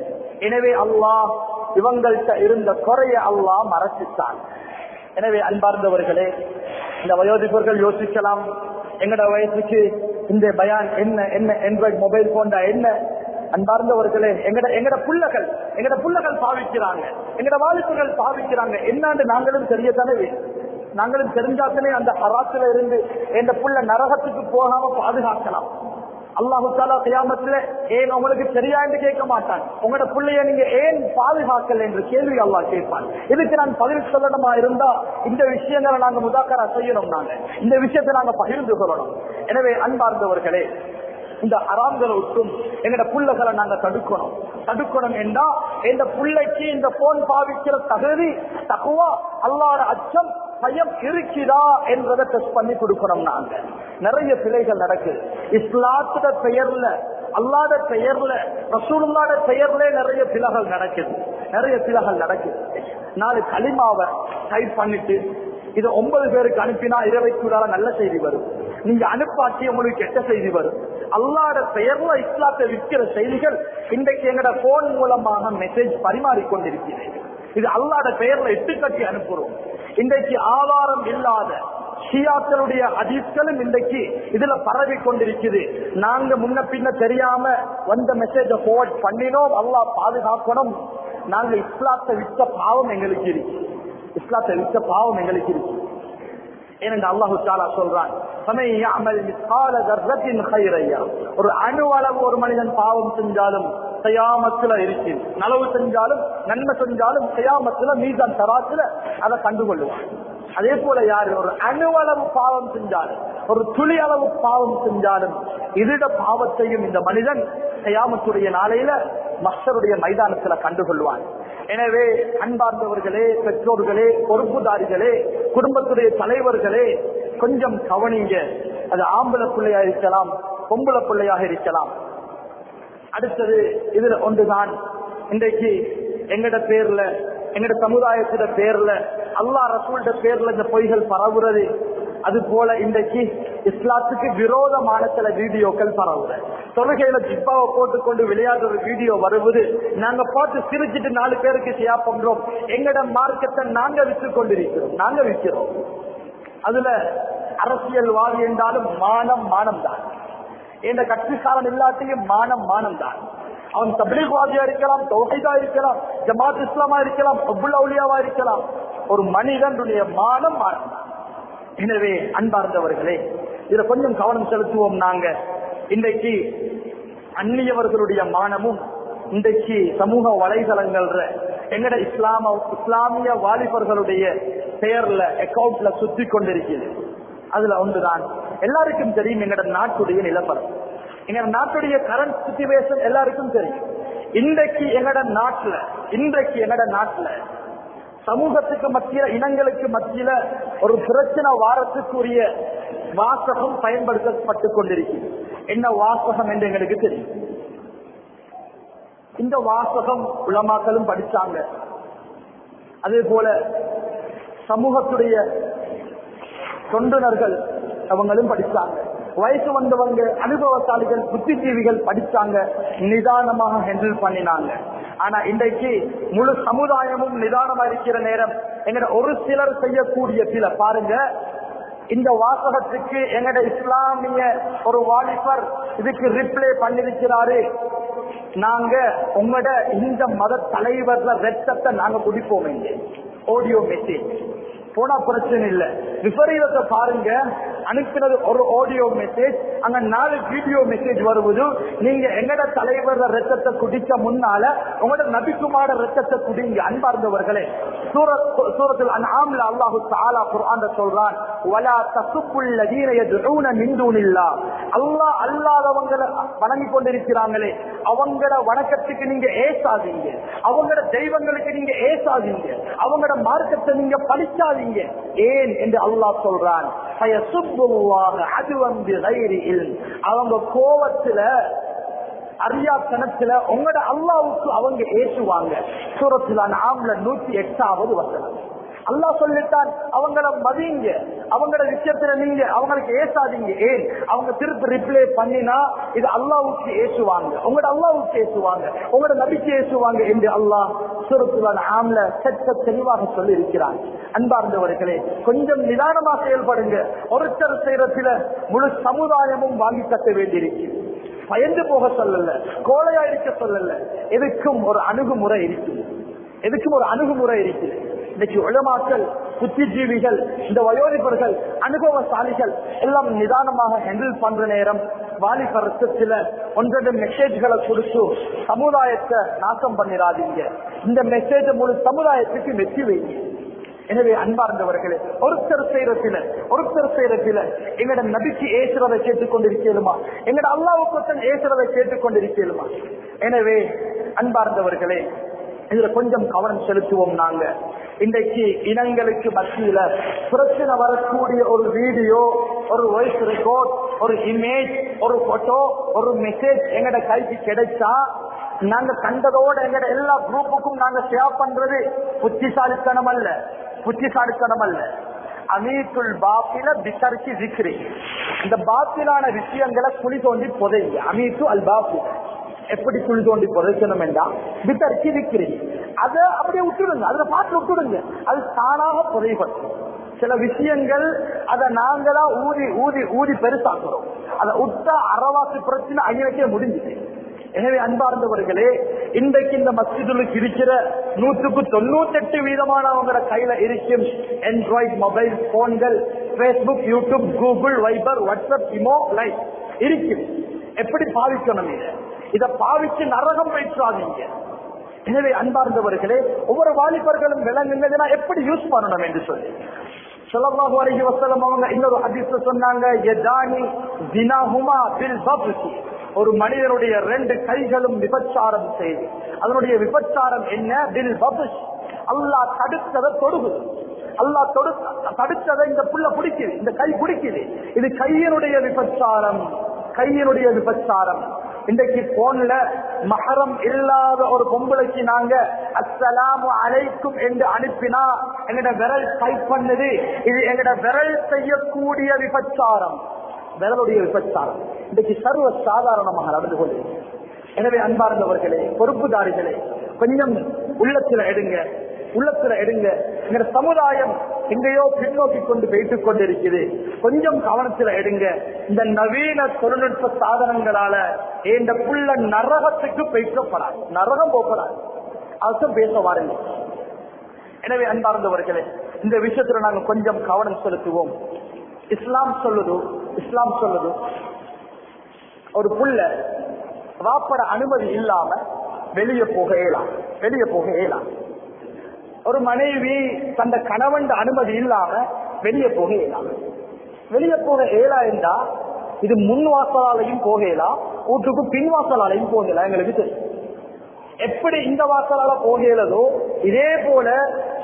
எனவே அல்லாஹ் இவங்கள்ட்ட இருந்த குறைய அல்லாஹ் மறைச்சிட்டான் எனவே அன்பார்ந்தவர்களே இந்த வயோதிபர்கள் யோசிக்கலாம் எங்கட வயசுக்கு இந்த பயான் என்ன என்ன ஆண்ட்ராய்டு மொபைல் போண்டா என்ன அன்பார்ந்தவர்களே எங்கட எங்கட புள்ளகள் எங்கட புள்ளகள் பாவிக்கிறாங்க எங்கட வாலிபர்கள் பாவிக்கிறாங்க என்னான்னு நாங்களும் தெரியத்தானே வேண்டும் நாங்களும் தெரிஞ்சாத்தனே அந்த ஹராத்துல இருந்து எந்த புள்ள நரகத்துக்கு போகாம பாதுகாக்கலாம் அல்லாஹு தாலா கியாமத்துல ஏன் உங்களுக்கு சரியா என்று கேட்க மாட்டான் உங்களோட பிள்ளைய நீங்க ஏன் பாதுகாக்கல என்று கேள்வி அல்லாஹ் கேட்பான் இதுக்கு நான் பதில் சொல்லணுமா இருந்தா இந்த விஷயங்களை நாங்க முதாக்கரா செய்யணும் நாங்க இந்த விஷயத்தை நாங்க பகிர்ந்து கொள்ளணும் எனவே அன்பார்ந்தவர்களே இந்த அறாம்களை விட்டும் எங்கட புள்ளைகளை நாங்க தடுக்கணும் தடுக்கணும் என்றா இந்த பிள்ளைக்கு இந்த போன் பாவிக்கிற தகுதி தகுவா அல்லாத அச்சம் பயம் இருக்குதா என்றதை டெஸ்ட் பண்ணி கொடுக்கணும் நாங்க நிறைய பிழைகள் நடக்குது இஸ்லாத்துட பெயர்ல அல்லாத பெயர்ல ரசூலுல்லாட பெயர்ல நிறைய பிழைகள் நடக்குது நிறைய பிழைகள் நடக்குது நாலு களிமாவை டைப் பண்ணிட்டு இது ஒன்பது பேருக்கு அனுப்பினா இருபத்தி நல்ல செய்தி வரும் நீங்க அனுப்பாட்டி உங்களுக்கு கெட்ட செய்தி வரும் அல்லாட பெயர்ல இஸ்லாத்தை விற்கிற செய்திகள் இன்றைக்கு எங்கட போன் மூலமாக மெசேஜ் பரிமாறிக்கொண்டிருக்கிறேன் இது அல்லாத பெயர்ல இட்டு கட்டி அனுப்புறோம் இன்றைக்கு ஆதாரம் இல்லாத ஷியாக்களுடைய அதிர்களும் இன்றைக்கு இதுல பரவி கொண்டிருக்குது நாங்க முன்ன பின்ன தெரியாம வந்த மெசேஜ போர்ட் பண்ணினோம் அல்லாஹ் பாதுகாக்கணும் நாங்க இஸ்லாத்தை விட்ட பாவம் எங்களுக்கு இருக்கு இஸ்லாத்தை விட்ட பாவம் எங்களுக்கு இருக்கு ஏனென்று அல்லாஹு தாலா சொல்றான் ஒரு அணு அளவு ஒரு மனிதன் பாவம் செஞ்சாலும் செய்யாமத்துல இருக்கு நலவு செஞ்சாலும் நன்மை செஞ்சாலும் செய்யாமத்துல மீதான் தராத்துல அதை கண்டுகொள்ளுவான் அதே போல யாரு ஒரு அணுவளவு பாவம் செஞ்சாலும் ஒரு துளி அளவு பாவம் செஞ்சாலும் இருட பாவத்தையும் இந்த மனிதன் செய்யாமத்துடைய நாளையில மக்களுடைய மைதானத்துல கண்டுகொள்வான் எனவே அன்பார்ந்தவர்களே பெற்றோர்களே பொறுப்புதாரிகளே குடும்பத்துடைய தலைவர்களே கொஞ்சம் கவனிங்க அது ஆம்பளை பிள்ளையா இருக்கலாம் பொம்பளை பிள்ளையாக இருக்கலாம் அடுத்தது இதுல ஒன்றுதான் இன்றைக்கு எங்கட பேர்ல எங்கட சமுதாயத்திட பேர்ல அல்லா ரசூல்ட பேர்ல இந்த பொய்கள் பரவுறது அது போல இன்றைக்கு இஸ்லாத்துக்கு விரோதமான சில வீடியோக்கள் பரவுற தொழுகையில ஜிப்பாவை போட்டுக்கொண்டு விளையாடுற வீடியோ வருவது நாங்க பார்த்து சிரிச்சிட்டு நாலு பேருக்கு ஷேர் பண்றோம் எங்கட மார்க்கத்தை நாங்க விற்று கொண்டிருக்கிறோம் நாங்க விற்கிறோம் அதுல அரசியல்வாதி என்றாலும் மானம் மானம் தான் என்ற கட்சிக்காரன் இல்லாட்டியும் மானம் மானம் தான் அவன் தபிலிவாதியா இருக்கலாம் தொகைதா இருக்கலாம் ஜமாத் இஸ்லாமா இருக்கலாம் அபுல் அவுலியாவா இருக்கலாம் ஒரு மனிதனுடைய மானம் மானம் தான் எனவே அன்பார்ந்தவர்களே இதுல கொஞ்சம் கவனம் செலுத்துவோம் நாங்க இன்றைக்கு அந்நியவர்களுடைய மானமும் இன்றைக்கு சமூக வலைதளங்கள்ல எங்கட இஸ்லாம இஸ்லாமிய வாலிபர்களுடைய பெயர்ல அக்கௌண்ட்ல சுத்தி கொண்டிருக்கிறது அதுல ஒன்றுதான் எல்லாருக்கும் தெரியும் எங்கட நாட்டுடைய நிலப்பரம் எங்க நாட்டுடைய கரண்ட் சுச்சுவேஷன் எல்லாருக்கும் தெரியும் இன்றைக்கு எங்கட நாட்டுல இன்றைக்கு எங்கட நாட்டுல சமூகத்துக்கு மத்தியில இனங்களுக்கு மத்தியில ஒரு பிரச்சனை வாரத்துக்குரிய வாசகம் பயன்படுத்தப்பட்டுக் கொண்டிருக்கிறது என்ன வாசகம் என்று எங்களுக்கு தெரியும் இந்த வாசகம் உலமாக்களும் படிச்சாங்க அதே போல சமூகத்துடைய தொண்டுனர்கள் அவங்களும் படிச்சாங்க வயசு வந்தவங்க அனுபவசாலிகள் புத்திஜீவிகள் படிச்சாங்க நிதானமாக ஹேண்டில் பண்ணினாங்க ஆனா இன்றைக்கு முழு சமுதாயமும் நிதானமா இருக்கிற நேரம் எங்கட ஒரு சிலர் செய்யக்கூடிய சில பாருங்க இந்த வாசகத்துக்கு எங்கட இஸ்லாமிய ஒரு வாலிபர் இதுக்கு ரிப்ளை பண்ணிருக்கிறாரு நாங்க உங்களோட இந்த மத தலைவர்ல ரத்தத்தை நாங்க குடிப்போம் இங்க ஆடியோ மெசேஜ் போனா பிரச்சனை இல்ல விபரீதத்தை பாருங்க அனுப்பினது ஒரு ஆடியோ மெசேஜ் அங்க நாலு வீடியோ மெசேஜ் வருவது நீங்க எங்கட தலைவர் ரத்தத்தை குடிக்க முன்னால உங்களோட நபிக்குமார ரத்தத்தை குடிங்க அன்பார்ந்தவர்களே சூரத்தில் அன்ஆம்ல அல்லாஹு தஆலா குர்ஆன்ல சொல்றான் வலா தசுப்புல் லதீன யதுஊன மின் தூனில்லா அல்லாஹ் அல்லாதவங்களை வணங்கி கொண்டிருக்கிறாங்களே அவங்கள வணக்கத்துக்கு நீங்க ஏசாதீங்க அவங்களோட தெய்வங்களுக்கு நீங்க ஏசாதீங்க அவங்களோட மார்க்கத்தை நீங்க படிக்காதீங்க ஏன் என்று அல்லாஹ் சொல்றான் அது வந்து அவங்க கோவத்துல அறியாத்தனத்துல உங்களோட அல்லாவுக்கு அவங்க ஏசுவாங்க சூரத்திலான ஆம்ல நூத்தி எட்டாவது வசனம் அல்லா சொல்லிட்டான் அவங்கள மதிங்க அவங்களோட விஷயத்துல நீங்க அவங்களுக்கு ஏசாதீங்க ஏன் அவங்க திருப்பி ரிப்ளை பண்ணினா இது அல்லாவுக்கு ஏசுவாங்க உங்களோட அல்லாவுக்கு ஏசுவாங்க உங்களோட நபிக்கு ஏசுவாங்க என்று அல்லாஹ் சுரத்துலான ஆம்ல செட்ட தெளிவாக சொல்லி இருக்கிறான் அன்பார்ந்தவர்களே கொஞ்சம் நிதானமா செயல்படுங்க ஒருத்தர் செய்யறதுல முழு சமுதாயமும் வாங்கி கட்ட வேண்டியிருக்கு பயந்து போக சொல்லல கோழையா இருக்க சொல்லல எதுக்கும் ஒரு அணுகுமுறை இருக்குது எதுக்கும் ஒரு அணுகுமுறை இருக்குது இன்னைக்கு உளமாக்கல் புத்திஜீவிகள் இந்த வயோதிபர்கள் அனுபவசாலிகள் எல்லாம் நிதானமாக ஹேண்டில் பண்ற நேரம் வாலிபரத்துல ஒன்றரை மெசேஜ்களை கொடுத்து சமுதாயத்தை நாசம் பண்ணிடாதீங்க இந்த மெசேஜ் முழு சமுதாயத்துக்கு வெற்றி வைங்க எனவே அன்பார்ந்தவர்களே ஒருத்தர் செய்யறதில ஒருத்தர் செய்யறதில எங்கட நபிக்கு ஏசுறதை கேட்டுக்கொண்டிருக்கலுமா எங்கட அல்லாவுக்கு ஏசுறதை கேட்டுக்கொண்டிருக்கலுமா எனவே அன்பார்ந்தவர்களே இதுல கொஞ்சம் கவனம் செலுத்துவோம் நாங்க இன்றைக்கு இனங்களுக்கு மத்தியில பிரச்சனை வரக்கூடிய ஒரு வீடியோ ஒரு வாய்ஸ் ரெக்கார்ட் ஒரு இமேஜ் ஒரு போட்டோ ஒரு மெசேஜ் எங்கட கைக்கு கிடைச்சா நாங்க கண்டதோட எங்கட எல்லா குரூப்புக்கும் நாங்க ஷேர் பண்றது புத்திசாலித்தனம் அல்ல புத்திசாலித்தனம் அல்ல அமீத்துல் பாப்பில பிசர்ச்சி விக்ரி இந்த பாப்பிலான விஷயங்களை குழி தோண்டி புதைங்க அமீத்து அல் பாப்பு எப்படி குழி தோண்டி புதைக்கணும் என்றா பித்தர்ச்சி விக்ரி அதை அப்படியே விட்டுடுங்க அதுல பார்த்து விட்டுடுங்க அது தானாக புதைப்படும் சில விஷயங்கள் அதை நாங்களா ஊதி ஊதி ஊதி பெருசாக்குறோம் அதை விட்டா அறவாசி பிரச்சனை அங்கனக்கே முடிஞ்சுது எனவே அன்பார்ந்தவர்களே இன்றைக்கு இந்த மஸ்ஜிதுக்கு இருக்கிற நூற்றுக்கு தொண்ணூத்தி எட்டு வீதமானவங்களோட கையில இருக்கும் ஆண்ட்ராய்டு மொபைல் போன்கள் Facebook YouTube Google Viber WhatsApp imo lite இருக்கும் எப்படி பாவிக்கணும் இதை இதை பாவிச்சு நரகம் வைக்காதீங்க எனவே அன்பார்ந்தவர்களே ஒவ்வொரு வாலிபர்களும் விளங்குங்கன்னா எப்படி யூஸ் பண்ணணும் என்று சொல்லி சொல்லமாக வரைகி வசலம் அவங்க இன்னொரு அதிர்ஷ்ட சொன்னாங்க எதானி தினாஹுமா பில் பப்சி ஒரு மனிதனுடைய ரெண்டு கைகளும் விபச்சாரம் செய்து அதனுடைய விபச்சாரம் என்ன பில் பபுஷ் அல்லா தடுத்ததை தொடுகுது அல்லா தொடு தடுத்ததை இந்த புள்ள பிடிக்குது இந்த கை பிடிக்குது இது கையினுடைய விபச்சாரம் கையினுடைய விபச்சாரம் இன்றைக்கு போன்ல மகரம் இல்லாத ஒரு பொம்பளைக்கு நாங்க அஸ்ஸலாமு அலைக்கும் என்று அனுப்பினா எங்கட விரல் டைப் பண்ணுது இது எங்கட விரல் செய்யக்கூடிய விபச்சாரம் விரலுடைய விபச்சாரம் இன்றைக்கு சர்வ சாதாரணமாக நடந்து கொண்டு எனவே அன்பார்ந்தவர்களே பொறுப்புதாரிகளே கொஞ்சம் உள்ளத்துல எடுங்க உள்ளத்துல எடுங்க எங்க சமுதாயம் எங்கேயோ பின்னோக்கி கொண்டு போயிட்டுக் கொண்டிருக்குது கொஞ்சம் கவனத்துல எடுங்க இந்த நவீன தொழில்நுட்ப சாதனங்களால இந்த புள்ள நரகத்துக்கு போய்க்கப்படாது நரகம் போகப்படாது அதுக்கும் பேச வாருங்க எனவே அன்பார்ந்தவர்களே இந்த விஷயத்துல நாங்க கொஞ்சம் கவனம் செலுத்துவோம் இஸ்லாம் சொல்லுது இஸ்லாம் சொல்லுது ஒரு புள்ள வாப்பட அனுமதி இல்லாம வெளியே போக இயலாம் வெளியே போக இயலாம் ஒரு மனைவி தந்த கணவன் அனுமதி இல்லாம வெளியே போக இயலாம் வெளியே போக இயலா என்றா இது முன் வாசலாலையும் போகலாம் வீட்டுக்கு பின் வாசலாலையும் போகலாம் எங்களுக்கு தெரியும் எப்படி இந்த வாசலால போகிறதோ இதே போல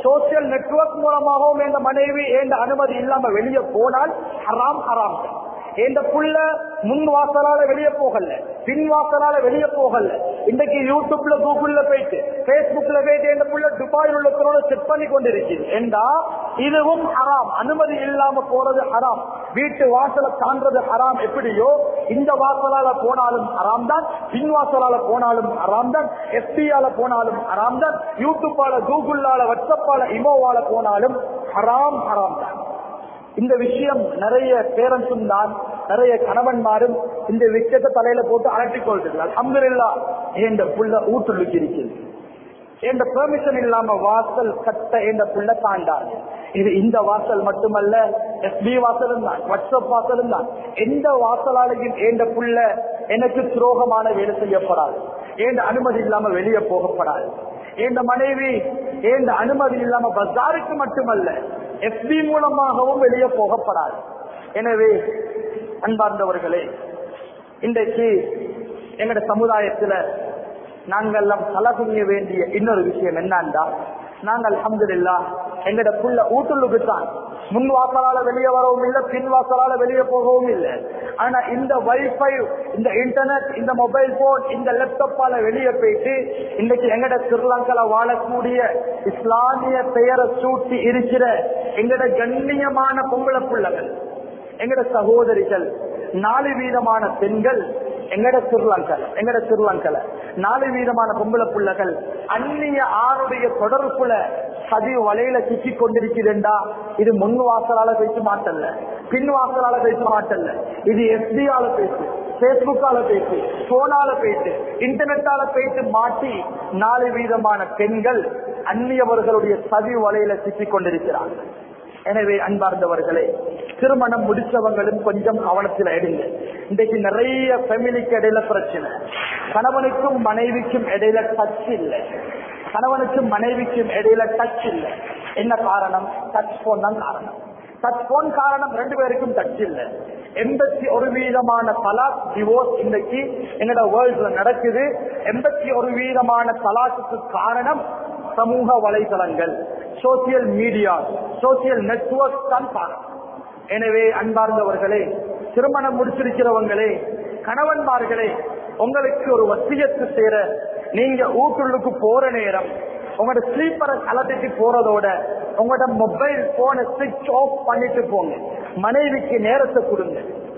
சோசியல் நெட்வொர்க் மூலமாகவும் எந்த மனைவி எந்த அனுமதி இல்லாம வெளியே போனால் ஹராம் ஹராம் எந்த புள்ள முன் வாசலால வெளியே போகல பின் வாசலால வெளியே போகல இன்னைக்கு யூடியூப்ல கூகுள்ல போயிட்டு பேஸ்புக்ல போயிட்டு எந்த புள்ள துபாயில் உள்ள செக் பண்ணி கொண்டிருக்குது என்றா இதுவும் ஹராம் அனுமதி இல்லாம போறது ஹராம் வீட்டு வாசலை தாண்டது ஹராம் எப்படியோ இந்த வாசலால போனாலும் ஹராம் தான் பின் வாசலால போனாலும் ஹராம் தான் எஃபியால போனாலும் ஹராம் தான் யூடியூப்பால கூகுளால வாட்ஸ்அப்பால இமோவால போனாலும் ஹராம் ஹராம் தான் இந்த விஷயம் நிறைய பேரண்ட்ஸும் தான் நிறைய கணவன்மாரும் இந்த விஷயத்தை தலையில போட்டு அலட்டிக் கொள்கிறார்கள் அங்கிருல்லா என்ற புள்ள ஊட்டுள்ளுக்கு இருக்கிறது என்ற பெர்மிஷன் இல்லாம வாசல் கட்ட என்ற புள்ள தாண்டாது இது இந்த வாசல் மட்டுமல்ல எஸ்பி வாசலும் தான் வாட்ஸ்அப் வாசலும் தான் எந்த வாசலாலையும் என்ற புள்ள எனக்கு துரோகமான வேலை செய்யப்படாது எந்த அனுமதி இல்லாம வெளியே போகப்படாது எந்த மனைவி எந்த அனுமதி இல்லாம பஜாருக்கு மட்டுமல்ல எஸ்பி மூலமாகவும் வெளியே போகப்படாது எனவே அன்பார்ந்தவர்களே இன்றைக்கு எங்கட சமுதாயத்துல நாங்கள் எல்லாம் தலகுனிய வேண்டிய இன்னொரு விஷயம் என்னன்னா நாங்கள் அஹமதுல்லா எங்கட புள்ள ஊட்டுள்ளுக்கு தான் முன் வாசலால வெளியே வரவும் இல்லை பின் வாசலால வெளியே போகவும் இல்லை ஆனா இந்த வைஃபை இந்த இன்டர்நெட் இந்த மொபைல் போன் இந்த லேப்டாப்பால வெளியே போயிட்டு இன்னைக்கு எங்கட ஸ்ரீலங்கால வாழக்கூடிய இஸ்லாமிய பெயரை சூட்டி இருக்கிற எங்கட கண்ணியமான பொம்பளை புள்ளகள் எங்கட சகோதரிகள் நாலு வீதமான பெண்கள் எங்கட ஸ்ரீலங்கல எங்கட ஸ்ரீலங்கல நாலு வீதமான பொம்பளை புள்ளகள் அந்நிய ஆணுடைய தொடர்புல சதி வலையில சிக்கி கொண்டிருக்கிறேன்டா இது முன் வாசலால பேச மாட்டல்ல பின் வாசலால பேச மாட்டல்ல இது எஸ்பியால பேசு பேஸ்புக்கால பேசு போனால பேசு இன்டர்நெட்டால பேசி மாட்டி நாலு வீதமான பெண்கள் அந்நியவர்களுடைய சதி வலையில சிக்கி கொண்டிருக்கிறார்கள் எனவே அன்பார்ந்தவர்களே திருமணம் முடிச்சவங்களும் கொஞ்சம் கவனத்தில் எடுங்க இன்றைக்கு நிறைய ஃபேமிலிக்கு இடையில பிரச்சனை கணவனுக்கும் மனைவிக்கும் இடையில டச் இல்லை கணவனுக்கும் மனைவிக்கும் இடையில டச் இல்லை என்ன காரணம் டச் போன் தான் காரணம் டச் போன் காரணம் ரெண்டு பேருக்கும் டச் இல்லை எண்பத்தி ஒரு வீதமான தலாக் டிவோர்ஸ் இன்னைக்கு எங்கட வேர்ல்ட்ல நடக்குது எண்பத்தி ஒரு வீதமான தலாக்குக்கு காரணம் சமூக வலைதளங்கள் சோசியல் மீடியா சோசியல் நெட்வொர்க் தான் காரணம் எனவே அன்பார்ந்தவர்களே திருமணம் முடிச்சிருக்கிறவங்களே கணவன்மார்களே உங்களுக்கு ஒரு வசியத்து சேர நீங்க ஊட்டுள்ளுக்கு போற நேரம் உங்களோட ஸ்லீப்பரை கலத்திட்டு போறதோட உங்களோட மொபைல் போனை சுவிட்ச் ஆஃப் பண்ணிட்டு போங்க மனைவிக்கு நேரத்தை கொடுங்க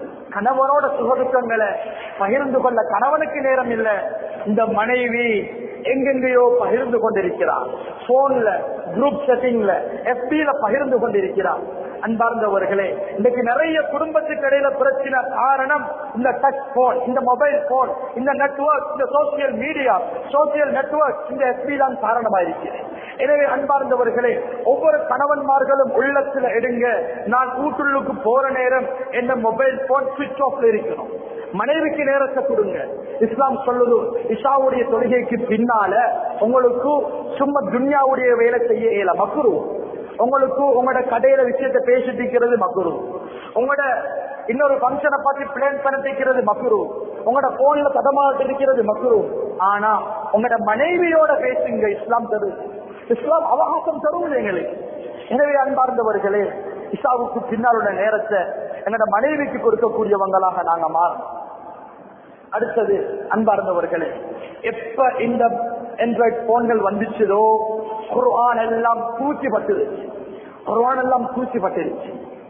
கணவனோட சுகதுக்கங்களை பகிர்ந்து கொள்ள கணவனுக்கு நேரம் இல்ல இந்த மனைவி எங்கெங்கேயோ பகிர்ந்து கொண்டிருக்கிறார் போன்ல குரூப் செட்டிங்ல எஃபில பகிர்ந்து கொண்டிருக்கிறார் அன்பார்ந்தவர்களே இன்னைக்கு நிறைய குடும்பத்துக்கு இடையில பிரச்சனை காரணம் இந்த டச் போன் இந்த மொபைல் போன் இந்த நெட்வொர்க் இந்த சோசியல் மீடியா சோசியல் நெட்வொர்க் இந்த எஃபி தான் காரணமா இருக்கிறது எனவே அன்பார்ந்தவர்களே ஒவ்வொரு கணவன்மார்களும் உள்ளத்துல எடுங்க நான் கூட்டுள்ளுக்கு போற நேரம் என்ன மொபைல் போன் சுவிட்ச் ஆஃப்ல இருக்கணும் மனைவிக்கு நேரத்தை கொடுங்க இஸ்லாம் சொல்லுது இஷாவுடைய தொழுகைக்கு பின்னால உங்களுக்கு சும்மா துன்யாவுடைய வேலை செய்ய இயல மக்குரு உங்களுக்கு உங்களோட கடையில விஷயத்தை பேசிட்டு இருக்கிறது மக்குரு உங்களோட இன்னொரு ஃபங்க்ஷனை பார்த்து பிளான் பண்ணிக்கிறது மக்குரு உங்களோட போன்ல கதமாட்டு இருக்கிறது மக்குரு ஆனா உங்களோட மனைவியோட பேசுங்க இஸ்லாம் தரு இஸ்லாம் அவகாசம் தரும் எங்களுக்கு எனவே அன்பார்ந்தவர்களே இசாவுக்கு பின்னாலுள்ள நேரத்தை எங்களோட மனைவிக்கு கொடுக்கக்கூடியவங்களாக நாங்க மாறணும் அடுத்தது அன்பார்ந்தவர்களே எப்ப இந்த ஆண்ட்ராய்ட் போன்கள் வந்துச்சதோ குர்ஆன் எல்லாம் பூச்சிப்பட்டுருச்சு குர்ஆன் எல்லாம் பூச்சிப்பட்டுருச்சு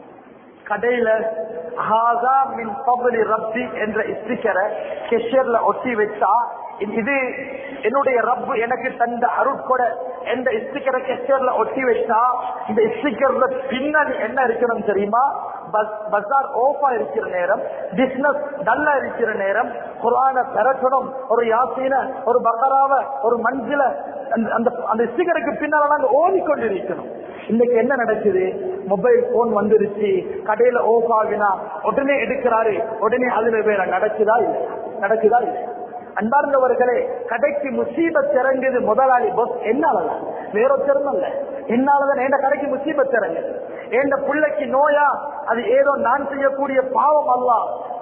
கடையில ஹாதா மின் பபலி ரப்பி என்ற ஸ்டிக்கரை கெஷர்ல ஒட்டி வச்சா இது என்னுடைய ரப்பு எனக்கு தந்த அருட்கொட எந்த ஸ்டிக்கரை கெஷர்ல ஒட்டி வச்சா இந்த ஸ்டிக்கர்ல பின்னணி என்ன இருக்கணும் தெரியுமா பஜார் ஓஃபா இருக்கிற நேரம் பிசினஸ் டல்லா இருக்கிற நேரம் குரான பெறக்கணும் ஒரு யாசீன ஒரு பக்கராவ ஒரு மஞ்சில அந்த அந்த ஸ்டிக்கருக்கு பின்னால நாங்க ஓடிக்கொண்டிருக்கணும் இன்னைக்கு என்ன நடக்குது மொபைல் போன் வந்துருச்சு கடையில ஓஃப் ஆகினா உடனே எடுக்கிறாரு உடனே அதுல வேற நடக்குதா இல்லை நடக்குதா இல்லை அன்பார்ந்தவர்களே கடைக்கு முசீபத் இறங்குது முதலாளி பஸ் என்னாலதான் வேறொத்தரும் அல்ல என்னாலதான் எந்த கடைக்கு முசீபத் இறங்குது எந்த பிள்ளைக்கு நோயா அது ஏதோ நான் செய்யக்கூடிய பாவம் அல்ல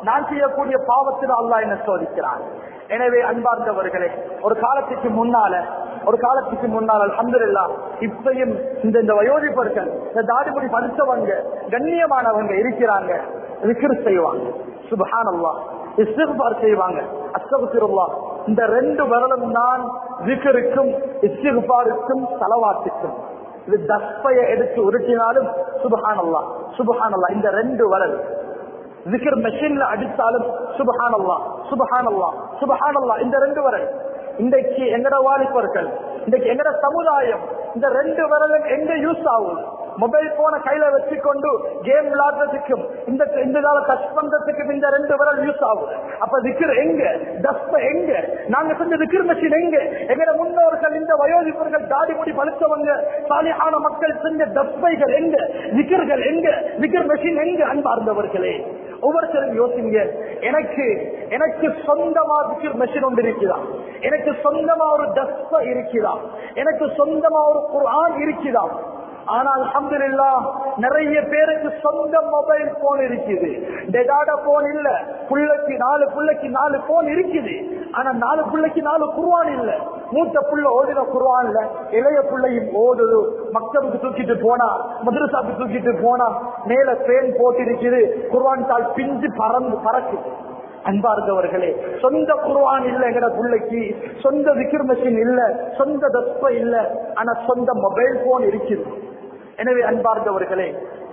நான் செய்யக்கூடிய பாவத்தில் அல்லாஹ் என்ன சோதிக்கிறான் எனவே அன்பார்ந்தவர்களே ஒரு காலத்துக்கு முன்னால ஒரு காலத்துக்கு முன்னால் அல்ஹம்துலில்லாஹ் இப்பயும் இந்த இந்த வயோதிபர்கள் இந்த தாடிமுடி படித்தவங்க கண்ணியமானவங்க இருக்கிறாங்க விக்கிரு செய்வாங்க சுபஹானல்லாஹ் இஸ்திக்பார் செய்வாங்க அஸ்தகுத்திருல்லா இந்த ரெண்டு விரலும் தான் விக்கருக்கும் இஸ்திக்பாருக்கும் தலவாத்துக்கும் இது தஸ்பைய எடுத்து உருட்டினாலும் சுபஹானல்லா சுபஹானல்லா இந்த ரெண்டு விரல் விக்கர் மெஷின்ல அடித்தாலும் சுபஹானல்லா சுபஹானல்லா சுபஹானல்லா இந்த ரெண்டு விரல் இன்றைக்கு எங்கட வாலிபர்கள் இன்றைக்கு எங்கட சமுதாயம் இந்த ரெண்டு விரலும் எங்க யூஸ் ஆகும் மொபைல் போன கையில வச்சுக்கொண்டு கேம் விளையாடுறதுக்கும் இந்த இந்த கால டச் பண்றதுக்கும் இந்த ரெண்டு விரல் யூஸ் ஆகும் அப்ப விக்கிர் எங்க டஸ்ப எங்க நாங்க செஞ்ச விக்கிர் மெஷின் எங்க எங்கட முன்னோர்கள் இந்த வயோதிபர்கள் தாடி முடி பழுத்தவங்க சாலியான மக்கள் செஞ்ச டஸ்பைகள் எங்க விக்கிர்கள் எங்க விக்கிர் மெஷின் எங்க அன்பார்ந்தவர்களே ஒவ்வொருத்தரும் யோசிங்க எனக்கு எனக்கு சொந்தமா விக்கிர் மெஷின் ஒன்று இருக்குதா எனக்கு சொந்தமா ஒரு டஸ்ப இருக்குதா எனக்கு சொந்தமா ஒரு குர்ஆன் இருக்குதா ஆனால் அல்ஹம்துலில்லா நிறைய பேருக்கு சொந்த மொபைல் போன் இருக்குது டெடாட போன் இல்ல புள்ளைக்கு நாலு புள்ளைக்கு நாலு போன் இருக்குது ஆனா நாலு புள்ளைக்கு நாலு குருவான் இல்ல மூத்த புள்ள ஓடின குருவான் இல்ல இளைய புள்ளையும் ஓடுது மக்களுக்கு தூக்கிட்டு போனா மதுரசாக்கு தூக்கிட்டு போனா மேல பேன் போட்டு இருக்குது குருவான் தாள் பிஞ்சு பறந்து பறக்குது அன்பார்ந்தவர்களே சொந்த குருவான் இல்ல எங்கட பிள்ளைக்கு சொந்த விக்கிர் மெஷின் இல்ல சொந்த தஸ்ப இல்ல ஆனா சொந்த மொபைல் போன் இருக்குது எனவே அன்பார்ந்தவர்களே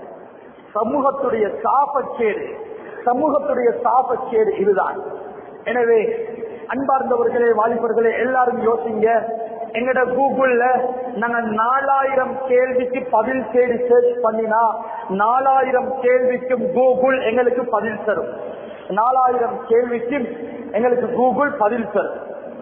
சமூகத்துடைய சாபக்கேடு சமூகத்துடைய சாபக்கேடு இதுதான் எனவே அன்பார்ந்தவர்களே வாலிபர்களே எல்லாரும் யோசிங்க எங்கட கூகுள்ல நாங்க நாலாயிரம் கேள்விக்கு பதில் தேடி சர்ச் பண்ணினா நாலாயிரம் கேள்விக்கும் கூகுள் எங்களுக்கு பதில் தரும் நாலாயிரம் கேள்விக்கும் எங்களுக்கு கூகுள் பதில் தரும்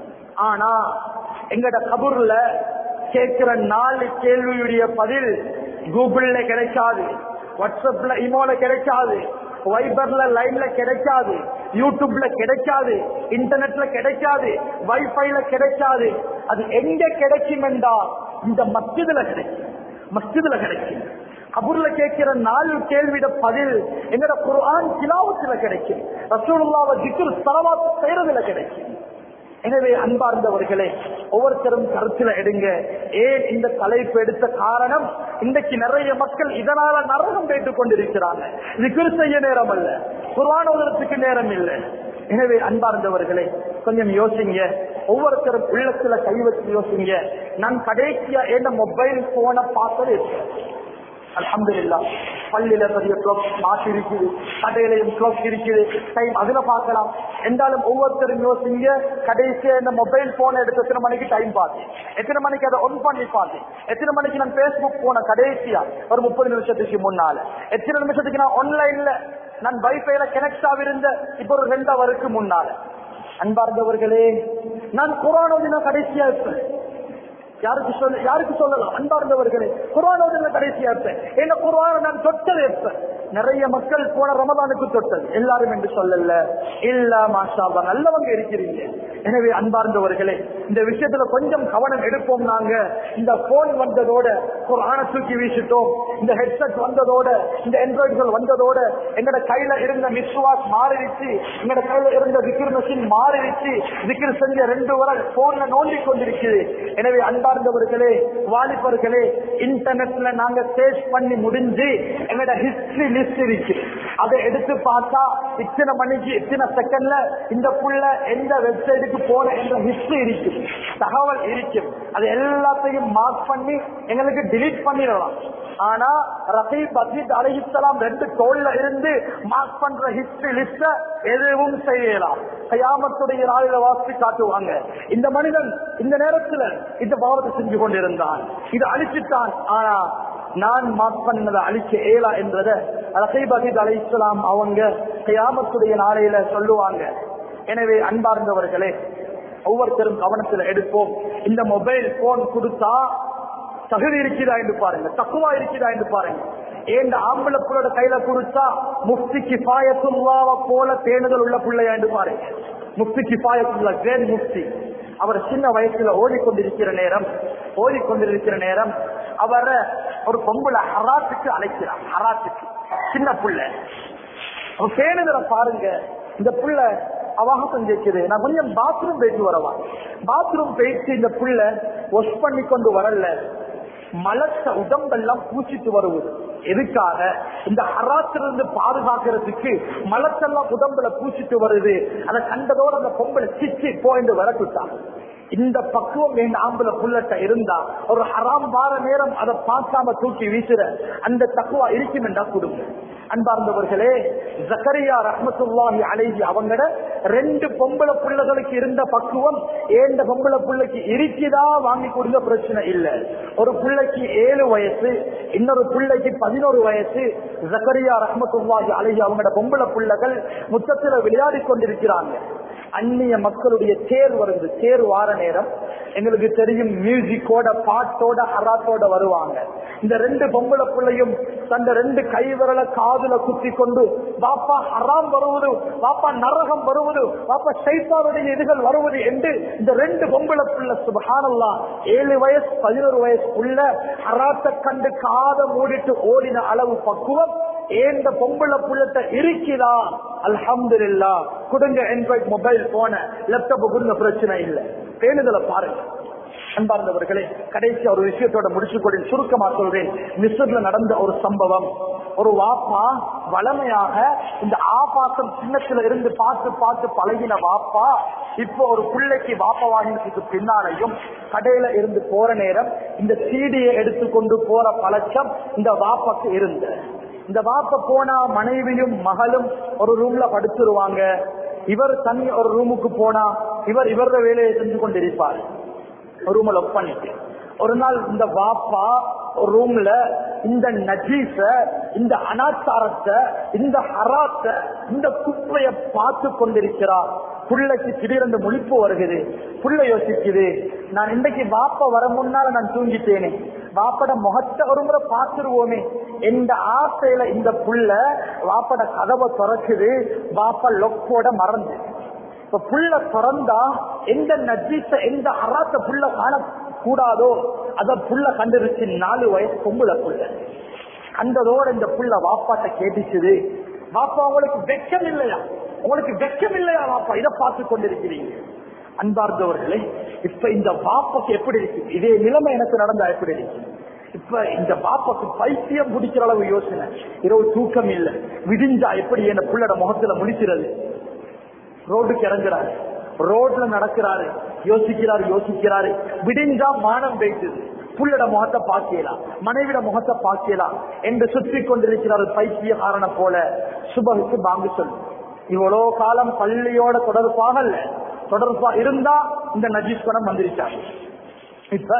ஆனா எங்கட கபூர்ல கேட்கிற நாலு கேள்வியுடைய பதில் கூகுள்ல கிடைக்காது வாட்ஸ்அப்ல இமோல கிடைக்காது வைபர்ல லைன்ல கிடைக்காது யூடியூப்ல கிடைக்காது இன்டர்நெட்ல கிடைக்காது வைஃபைல கிடைக்காது அது எங்க கிடைக்கும் என்றா இந்த மஸ்ஜிதுல கிடைக்கும் மஸ்ஜிதுல கிடைக்கும் கபூர்ல கேட்கிற நாலு கேள்விட பதில் எங்கட குர்ஆன் திலாவத்துல கிடைக்கும் ரசூலுல்லாஹ்வை ஜிக்ர் ஸலவாத் செய்யறதுல கிடைக்கும் எனவே அன்பார்ந்தவர்களே ஒவ்வொருத்தரும் கருத்துல எடுங்க ஏன் இந்த தலைப்பு எடுத்த காரணம் இன்றைக்கு நிறைய மக்கள் இதனால நரகம் கேட்டுக் கொண்டிருக்கிறாங்க இது செய்ய நேரம் அல்ல குர்ஆனோதரத்துக்கு நேரம் இல்லை எனவே அன்பார்ந்தவர்களே கொஞ்சம் யோசிங்க ஒவ்வொருத்தரும் உள்ளத்துல கை வச்சு யோசிங்க நான் கடைசியா என்ன மொபைல் போன பார்த்தது அல்ஹம்துலில்லா பள்ளியில பெரிய கிளாக் மாற்றி இருக்குது கடையிலையும் கிளாக் இருக்குது டைம் அதுல பார்க்கலாம் என்றாலும் ஒவ்வொருத்தரும் யோசிங்க கடைசியா இந்த மொபைல் போன் எடுத்து எத்தனை மணிக்கு டைம் பார்த்து எத்தனை மணிக்கு அதை ஒன் பண்ணி பார்த்து எத்தனை மணிக்கு நான் பேஸ்புக் போன கடைசியா ஒரு முப்பது நிமிஷத்துக்கு முன்னால எத்தனை நிமிஷத்துக்கு நான் ஆன்லைன்ல நான் வைஃபைல கனெக்ட் ஆகிருந்த இப்ப ஒரு ரெண்டு அவருக்கு முன்னால அன்பார்ந்தவர்களே நான் குரானோதி நான் கடைசியா இருப்பேன் யாருக்கு சொல்ல யாருக்கு சொல்லலாம் அன்பார்ந்தவர்களே குர்ஆனோதுல கடைசியா இருப்பேன் என்ன குர்ஆன நான் தொட்டது இருப்பேன் நிறைய மக்கள் போன ரமதானுக்கு தொட்டது எல்லாரும் என்று சொல்லல இல்ல மாஷா அல்லாஹ், நல்லவங்க இருக்கிறீங்க எனவே அன்பார்ந்தவர்களே இந்த விஷயத்துல கொஞ்சம் கவனம் எடுப்போம் நாங்க இந்த போன் வந்ததோட குர்ஆன தூக்கி வீசிட்டோம் இந்த ஹெட்செட் வந்ததோட இந்த ஆண்ட்ராய்டுகள் வந்ததோட எங்கட கையில இருந்த மிஸ்வாஸ் மாறிடுச்சு எங்கட கையில இருந்த விக்கிர் மெஷின் மாறிடுச்சு விக்கிர் செஞ்ச ரெண்டு வரல் போன்ல நோண்டி கொண்டிருக்குது எனவே அன்பார்ந்தவர்களே வாலிபர்களே இன்டர்நெட்ல நாங்க சேவ் பண்ணி முடிஞ்சு எங்கட ஹிஸ்டரி லிஸ்ட் இருக்கு அதை எடுத்து பார்த்தா இத்தனை மணிக்கு இத்தனை செகண்ட்ல இந்த புள்ள எந்த வெப்சைட்டுக்கு போன என்ற ஹிஸ்டரி இருக்கு தகவல் இருக்கும் அது எல்லாத்தையும் மார்க் பண்ணி எங்களுக்கு delete பண்ணிடலாம் ஆனா ரஹீப் அஜித் அலிஹிஸ்லாம் ரெண்டு தோல்ல இருந்து மார்க் பண்ற ஹிஸ்டரி லிஸ்ட எதுவும் செய்யலாம் கயாமத்துடைய நாளில வாசி காட்டுவாங்க இந்த மனிதன் இந்த நேரத்துல இந்த பாவத்தை செஞ்சு கொண்டிருந்தான் இது அழிச்சிட்டான் ஆனா நான் மார்க் பண்ணதை அழிக்க ஏலா என்றத ரஹீப் அஜித் அலி இஸ்லாம் அவங்க கயாமத்துடைய நாளையில சொல்லுவாங்க எனவே அன்பார்ந்தவர்களே ஒவ்வொருத்தரும் கவனத்துல எடுப்போம் இந்த மொபைல் போன் கொடுத்தா தகுதி இருக்குதா என்று பாருங்க தக்குவா இருக்குதா என்று பாருங்க ஏன் ஆம்பளை புள்ளோட கையில கொடுத்தா முஃப்தி கிஃபாயத்துல்லாவ போல தேடுதல் உள்ள பிள்ளையா என்று பாருங்க முஃப்தி கிஃபாயத்துல்லா கிரேட் முஃப்தி அவர் சின்ன வயசுல ஓடிக்கொண்டிருக்கிற நேரம் ஓடிக்கொண்டிருக்கிற நேரம் அவரை ஒரு பொம்பளை ஹராத்துக்கு அழைக்கிறார் ஹராத்துக்கு சின்ன புள்ள ஒரு பேணுதலை பாருங்க இந்த புள்ள அவாகசம் கேட்குது நான் கொஞ்சம் பாத்ரூம் போயிட்டு வரவா பாத்ரூம் போயிட்டு இந்த புள்ள வாஷ் பண்ணி கொண்டு வரல மலத்த உடம்பெல்லாம் பூச்சிட்டு வருவது எதுக்காக இந்த ஹராத்திலிருந்து பாதுகாக்கிறதுக்கு மலத்தெல்லாம் உடம்புல பூச்சிட்டு வருது அதை கண்டதோட அந்த பொம்பளை சிச்சி போயிட்டு வரட்டுட்டான் இந்த பக்குவம் என் ஆம்புல புள்ளட்ட இருந்தா ஒரு ஹராம் வார நேரம் அதை பார்க்காம தூக்கி வீசுற அந்த தக்குவா இருக்கும் என்றா குடும்பம் அன்பார்ந்தவர்களே ஜக்கரியா ரஹமத்துல்லாஹி அலைஹி அவங்கட ரெண்டு பொம்பளை புள்ளகளுக்கு இருந்த பக்குவம் ஏண்ட பொம்பளை புள்ளைக்கு இருக்குதா வாங்கி கொடுங்க பிரச்சனை இல்ல ஒரு பிள்ளைக்கு ஏழு வயசு இன்னொரு பிள்ளைக்கு பதினோரு வயசு ஜக்கரியா ரஹமத்துல்லாஹி அலைஹி அவங்கட பொம்பளை புள்ளகள் முத்தத்துல விளையாடி கொண்டிருக்கிறாங்க அந்நிய மக்களுடைய தேர் வருது தேர் வார நேரம் எங்களுக்கு தெரியும் மியூசிக்கோட பாட்டோட ஹராத்தோட வருவாங்க இந்த ரெண்டு பொம்பளை பிள்ளையும் தந்த ரெண்டு கை விரல காதுல குத்தி கொண்டு பாப்பா ஹராம் வருவது பாப்பா நரகம் வருவது பாப்பா சைத்தாருடைய இதுகள் வருவது என்று இந்த ரெண்டு பொம்பளை பிள்ளை சுபஹானல்லா ஏழு வயசு பதினோரு வயசு உள்ள ஹராத்தை கண்டு காதை மூடிட்டு ஓடின அளவு பக்குவம் ஏந்த பொம்பளை புள்ளத்தை இருக்குதா அல்ஹம்துலில்லா கொடுங்க ஆண்ட்ராய்ட் மொபைல் போன லேப்டாப் கொடுங்க பிரச்சனை இல்லை பேணுதலை பாருங்க அன்பார்ந்தவர்களே கடைசி ஒரு விஷயத்தோட முடிச்சுக்கொள்ள சுருக்கமா சொல்றேன் மிஸ்ர்ல நடந்த ஒரு சம்பவம் ஒரு வாப்பா வளமையாக இந்த ஆபாசம் சின்னத்துல இருந்து பார்த்து பார்த்து பழகின வாப்பா இப்போ ஒரு பிள்ளைக்கு வாப்ப வாங்கினதுக்கு பின்னாலையும் கடையில இருந்து போற நேரம் இந்த சீடியை எடுத்துக்கொண்டு போற பழக்கம் இந்த வாப்பாக்கு இருந்த இந்த வாப்ப போனா மனைவியும் மகளும் ஒரு ரூம்ல படுத்துருவாங்க இவர் தனி ஒரு ரூமுக்கு போனா இவர் இவர வேலையை செஞ்சு கொண்டிருப்பார் ரூம்ல ஒப் பண்ணிட்டு ஒரு நாள் இந்த வாப்பா ஒரு ரூம்ல இந்த நஜீச இந்த அனாச்சாரத்தை இந்த ஹராத்த இந்த குப்பைய பார்த்து கொண்டிருக்கிறார் புள்ளைக்கு திடீரென்று முழிப்பு வருகிறது புள்ள யோசிக்குது நான் இன்றைக்கு வாப்ப வர முன்னால நான் தூங்கிட்டேனே வாப்பட முகத்தை ஒரு முறை பார்த்துருவோமே எந்த ஆசையில இந்த புள்ள வாப்பட கதவை திறக்குது வாப்ப லொக்கோட மறந்து இப்ப புள்ள திறந்தா எந்த நஜீச எந்த அராத்த புள்ள காண கூடாதோ அத புள்ள கண்டுருச்சு நாலு வயசு பொம்புல புள்ள கண்டதோட இந்த புள்ள வாப்பாட்ட கேட்டுச்சுது வாப்பா உங்களுக்கு வெக்கம் இல்லையா உங்களுக்கு வெக்கம் இல்லையா வாப்பா இதை பார்த்து கொண்டிருக்கிறீங்க அன்பார்ந்தவர்களே இப்ப இந்த வாப்பாக்கு எப்படி இருக்கு இதே நிலைமை எனக்கு நடந்தா எப்படி இருக்கு இப்ப இந்த பாப்பாக்கு பைத்தியம் பிடிக்கிற அளவு யோசனை இரவு தூக்கம் இல்லை விடிஞ்சா எப்படி என்ன புள்ளட முகத்துல முடிக்கிறது ரோடுக்கு இறங்குறாரு ரோட்ல நடக்கிறாரு யோசிக்கிறாரு யோசிக்கிறாரு விடிஞ்சா மானம் வைத்தது புள்ளட முகத்தை பார்க்கலாம் மனைவிட முகத்தை பார்க்கலாம் என்று சுற்றி கொண்டிருக்கிறார் பைத்திய காரணம் போல சுபகுக்கு பாங்கு சொல்லு இவ்வளோ காலம் பள்ளியோட தொடர்பாக இல்ல தொடர்பா இருந்தா இந்த நஜீஸ் பணம் வந்திருச்சாங்க இப்ப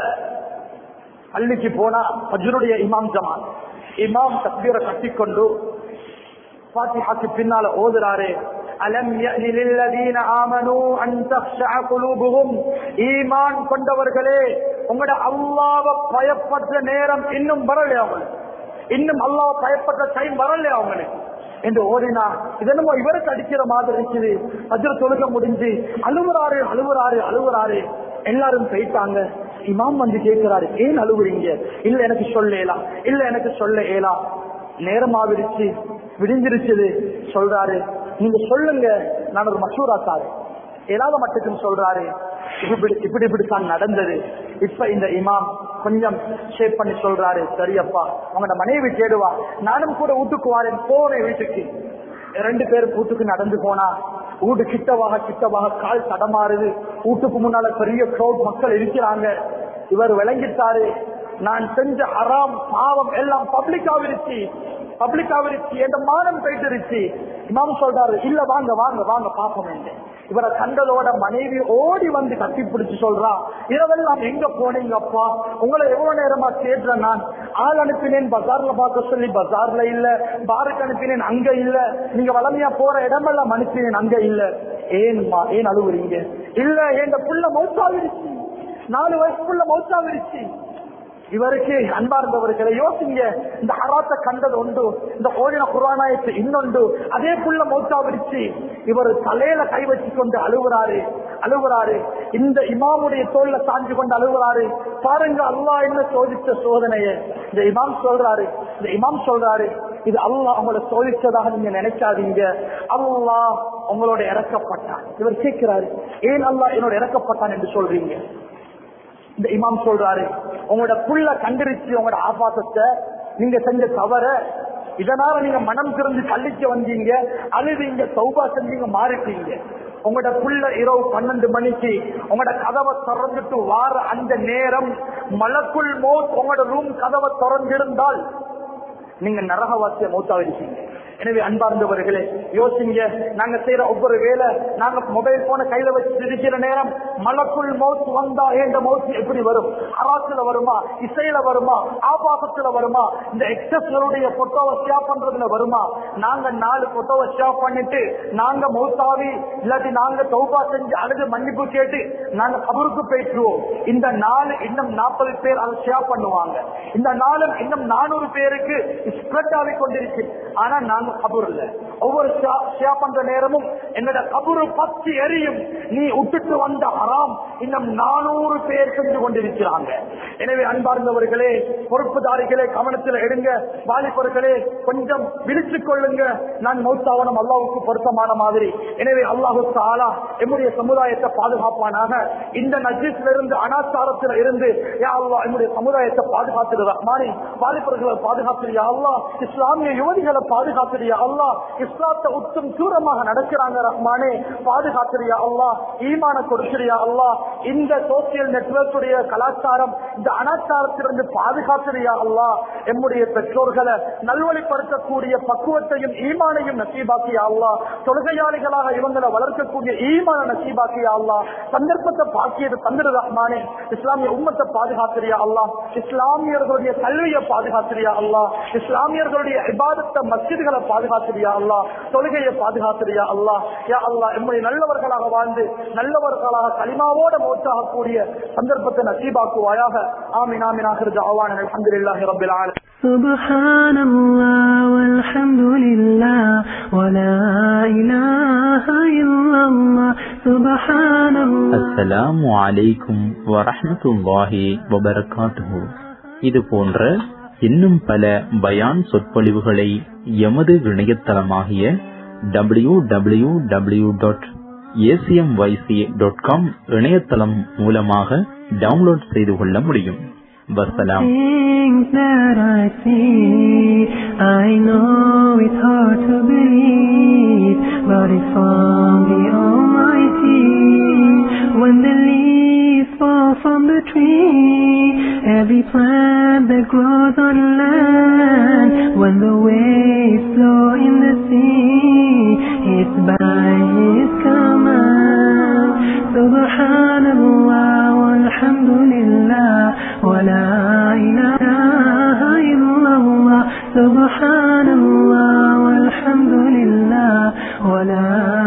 பள்ளிக்கு போனா அஜுனுடைய இமாம் ஜமான் இமாம் தக்பீரை கட்டிக்கொண்டு பாத்திஹாக்கு பின்னால ஓதுறாரு அலம் யஅனி லில்லதீன ஆமனூ அன் தக்ஷஅ குலூபுஹும் ஈமான் கொண்டவர்களே உங்களோட அல்லாஹ்வை பயப்படுற நேரம் இன்னும் வரலையா அவங்களுக்கு இன்னும் அல்லாஹ் பயப்படுற டைம் வரலையா அவங்களுக்கு என்று ஓடினா இது என்னமோ இவருக்கு அடிக்கிற மாதிரி இருக்குது அஜர தொழுக முடிஞ்சு அழுவுறாரு அழுவுறாரு அழுவுறாரு எல்லாரும் போயிட்டாங்க இமாம் வந்து கேட்கிறாரு ஏன் அழுவுறீங்க இல்ல எனக்கு சொல்லலாம் இல்ல எனக்கு சொல்ல ஏலா நேரமாவிருச்சு விடிஞ்சிருச்சுது சொல்றாரு நீங்க சொல்லுங்க நான் ஒரு மசூரா சாரு ஏதாவது மட்டுக்கும் சொல்றாரு இப்படி இப்படி இப்படித்தான் நடந்தது இப்ப இந்த இமாம் கொஞ்சம் ஷேப் பண்ணி சொல்றாரு சரியப்பா உங்களோட மனைவி தேடுவா நானும் கூட வீட்டுக்கு வாரேன் போறேன் வீட்டுக்கு ரெண்டு பேரும் வீட்டுக்கு நடந்து போனா வீட்டு கிட்டவாக கிட்டவாக கால் தடமாறுது வீட்டுக்கு முன்னால பெரிய crowd மக்கள் இருக்கிறாங்க இவர் விளங்கிட்டாரு நான் செஞ்ச அறாம் பாவம் எல்லாம் பப்ளிக் ஆவிருச்சு பப்ளிக் ஆவிருச்சு என்ற மானம் போயிட்டு இமாம் சொல்றாரு இல்ல வாங்க வாங்க வாங்க பாப்போம் என்று இவரை கண்டதோட மனைவி ஓடி வந்து கட்டி பிடிச்சு சொல்றா இரவெல்லாம் எங்க போனீங்க அப்பா உங்களை எவ்வளவு நேரமா தேடுறேன் நான் ஆள் அனுப்பினேன் பஜார்ல பார்க்க சொல்லி பஜார்ல இல்ல பாருக்கு அனுப்பினேன் அங்க இல்ல நீங்க வளமையா போற இடமெல்லாம் அனுப்பினேன் அங்க இல்ல ஏன்மா ஏன் அழுவுறீங்க இல்ல என் புள்ள மௌத்தாவிருச்சு நாலு வயசுக்குள்ள மௌத்தாவிருச்சு இவருக்கு அன்பார்ந்தவர்களை யோசிங்க இந்த ஹராத்த கண்டது உண்டு இந்த ஓடின குரானாயத்து இன்னொண்டு அதே புள்ள மௌத்தா விரிச்சு இவர் தலையில கை வச்சு கொண்டு அழுகுறாரு அழுகுறாரு இந்த இமாமுடைய தோல்ல சாஞ்சு கொண்டு அழுகுறாரு பாருங்க அல்லாஹ் என்ன சோதிச்ச சோதனைய இந்த இமாம் சொல்றாரு இந்த இமாம் சொல்றாரு இது அல்லாஹ் அவங்கள சோதிச்சதாக நீங்க நினைக்காதீங்க அல்லாஹ் உங்களோட இறக்கப்பட்டான் இவர் கேட்கிறாரு ஏன் அல்லாஹ் என்னோட இறக்கப்பட்டான் என்று சொல்றீங்க இந்த இமாம் சொல்றாரு உங்களோட புள்ள கண்டிருச்சு உங்களோட ஆபாசத்தை நீங்க செஞ்ச தவற இதனால நீங்க மனம் திறந்து பள்ளிக்கு வந்தீங்க அழுதீங்க சௌபா செஞ்சீங்க மாறிட்டீங்க உங்களோட புள்ள இரவு பன்னெண்டு மணிக்கு உங்களோட கதவை திறந்துட்டு வார அந்த நேரம் மலக்குள் மோத் உங்களோட ரூம் கதவை திறந்திருந்தால் நீங்க நரகவாசிய மூத்தாவிருக்கீங்க எனவே அன்பார்ந்தவர்களே யோசிங்க நாங்க செய்யற ஒவ்வொரு வேலை நாங்க மொபைல் போன கையில வச்சு இருக்கிற நேரம் மலக்குள் மௌத் வந்தா ஏண்ட மௌத் எப்படி வரும் அராத்துல வருமா இசையில வருமா ஆபாசத்துல வருமா இந்த எக்ஸஸ்களுடைய போட்டோவை ஷேர் பண்றதுல வருமா நாங்க நாலு போட்டோவை ஷேர் பண்ணிட்டு நாங்க மௌத்தாவி இல்லாட்டி நாங்க தௌபா செஞ்சு அழுது மன்னிப்பு கேட்டு நாங்க கபருக்கு போயிட்டுருவோம் இந்த நாலு இன்னும் நாற்பது பேர் அதை ஷேர் பண்ணுவாங்க இந்த நாளும் இன்னும் நானூறு பேருக்கு ஸ்ப்ரெட் ஆகி கொண்டிருக்கு ஆனா நாங்க கபூர் இல்ல ஒவ்வொரு ஷேர் பண்ற நேரமும் என்னோட கபூரு பத்து எரியும் நீ விட்டுட்டு வந்த ஹராம் இன்னும் நானூறு பேர் செஞ்சு கொண்டிருக்கிறாங்க எனவே அன்பார்ந்தவர்களே பொறுப்புதாரிகளே கவனத்தில் எடுங்க வாலிபர்களே கொஞ்சம் விழித்துக் கொள்ளுங்க நான் மௌத்தாவனம் அல்லாவுக்கு பொருத்தமான மாதிரி எனவே அல்லாஹு தாலா எம்முடைய சமுதாயத்தை பாதுகாப்பானாக இந்த நஜீஸ்ல இருந்து அனாச்சாரத்தில் இருந்து யா அல்லாஹ் எம்முடைய சமுதாயத்தை பாதுகாத்துரு ரஹ்மானி வாலிபர்களை பாதுகாத்துறியா அல்லா இஸ்லாமிய யுவதிகளை பாதுகாத்துறியா அல்லா இஸ்லாத்தை உத்தும் தூரமாக நடக்கிறாங்க ரஹ்மானே பாதுகாத்துறியா அல்லா ஈமான கொடுக்கிறியா அல்லா இந்த சோசியல் நெட்வொர்க் உடைய கலாச்சாரம் இந்த அனாச்சாரத்திலிருந்து பாதுகாத்துறியா அல்லா எம்முடைய பெற்றோர்களை நல்வழிப்படுத்தக்கூடிய பக்குவத்தையும் ஈமானையும் நசீபாக்கியா அல்லா தொழுகையாளிகளாக இவங்களை வளர்க்கக்கூடிய ஈமான நசீபாக்கியா அல்லா சந்தர்ப்பத்தை பாக்கியது தந்திர ரஹ்மானே இஸ்லாமிய உம்மத்தை பாதுகாத்துறியா அல்லா இஸ்லாமியர்களுடைய கல்வியை பாதுகாத்துறியா அல்லா இஸ்லாமியர்களுடைய இபாதத்தை மஸ்ஜிதுகளை பாதுகாத்துறியா அல்லா தொழுகையை பாதுகாத்துறியா அல்லா யா அல்லா எம்முடைய நல்லவர்களாக வாழ்ந்து நல்லவர்களாக களிமாவோட மோட்டாகக்கூடிய சந்தர்ப்பத்தை நசீபாக்குவாயாக ஆமின் ஆமின் ஆகிறது அவான் அலமதுல்லாஹி ரபில் ஆலமீன் سبحان الله والحمد لله ولا إله إلا الله سبحان الله அஸ்ஸலாமு அலைக்கும் வரஹ்மத்துல்லாஹி வபரகாத்துஹு இது போன்ற இன்னும் பல பயான் சொற்பொழிவுகளை எமது இணையதளமாகிய W W W dot ACMYC dot com இணையதளம் மூலமாக டவுன்லோட் செய்து கொள்ள முடியும் வசலாம் Things that I see, I know it's hard to believe, but it's from the Almighty. When the leaves fall from the tree, every plant that grows on land, when the waves flow in the sea, it's by His command. Subhanallah, walhamdulillah, wa la ilaha illallah. Subhanallah, walhamdulillah, wa la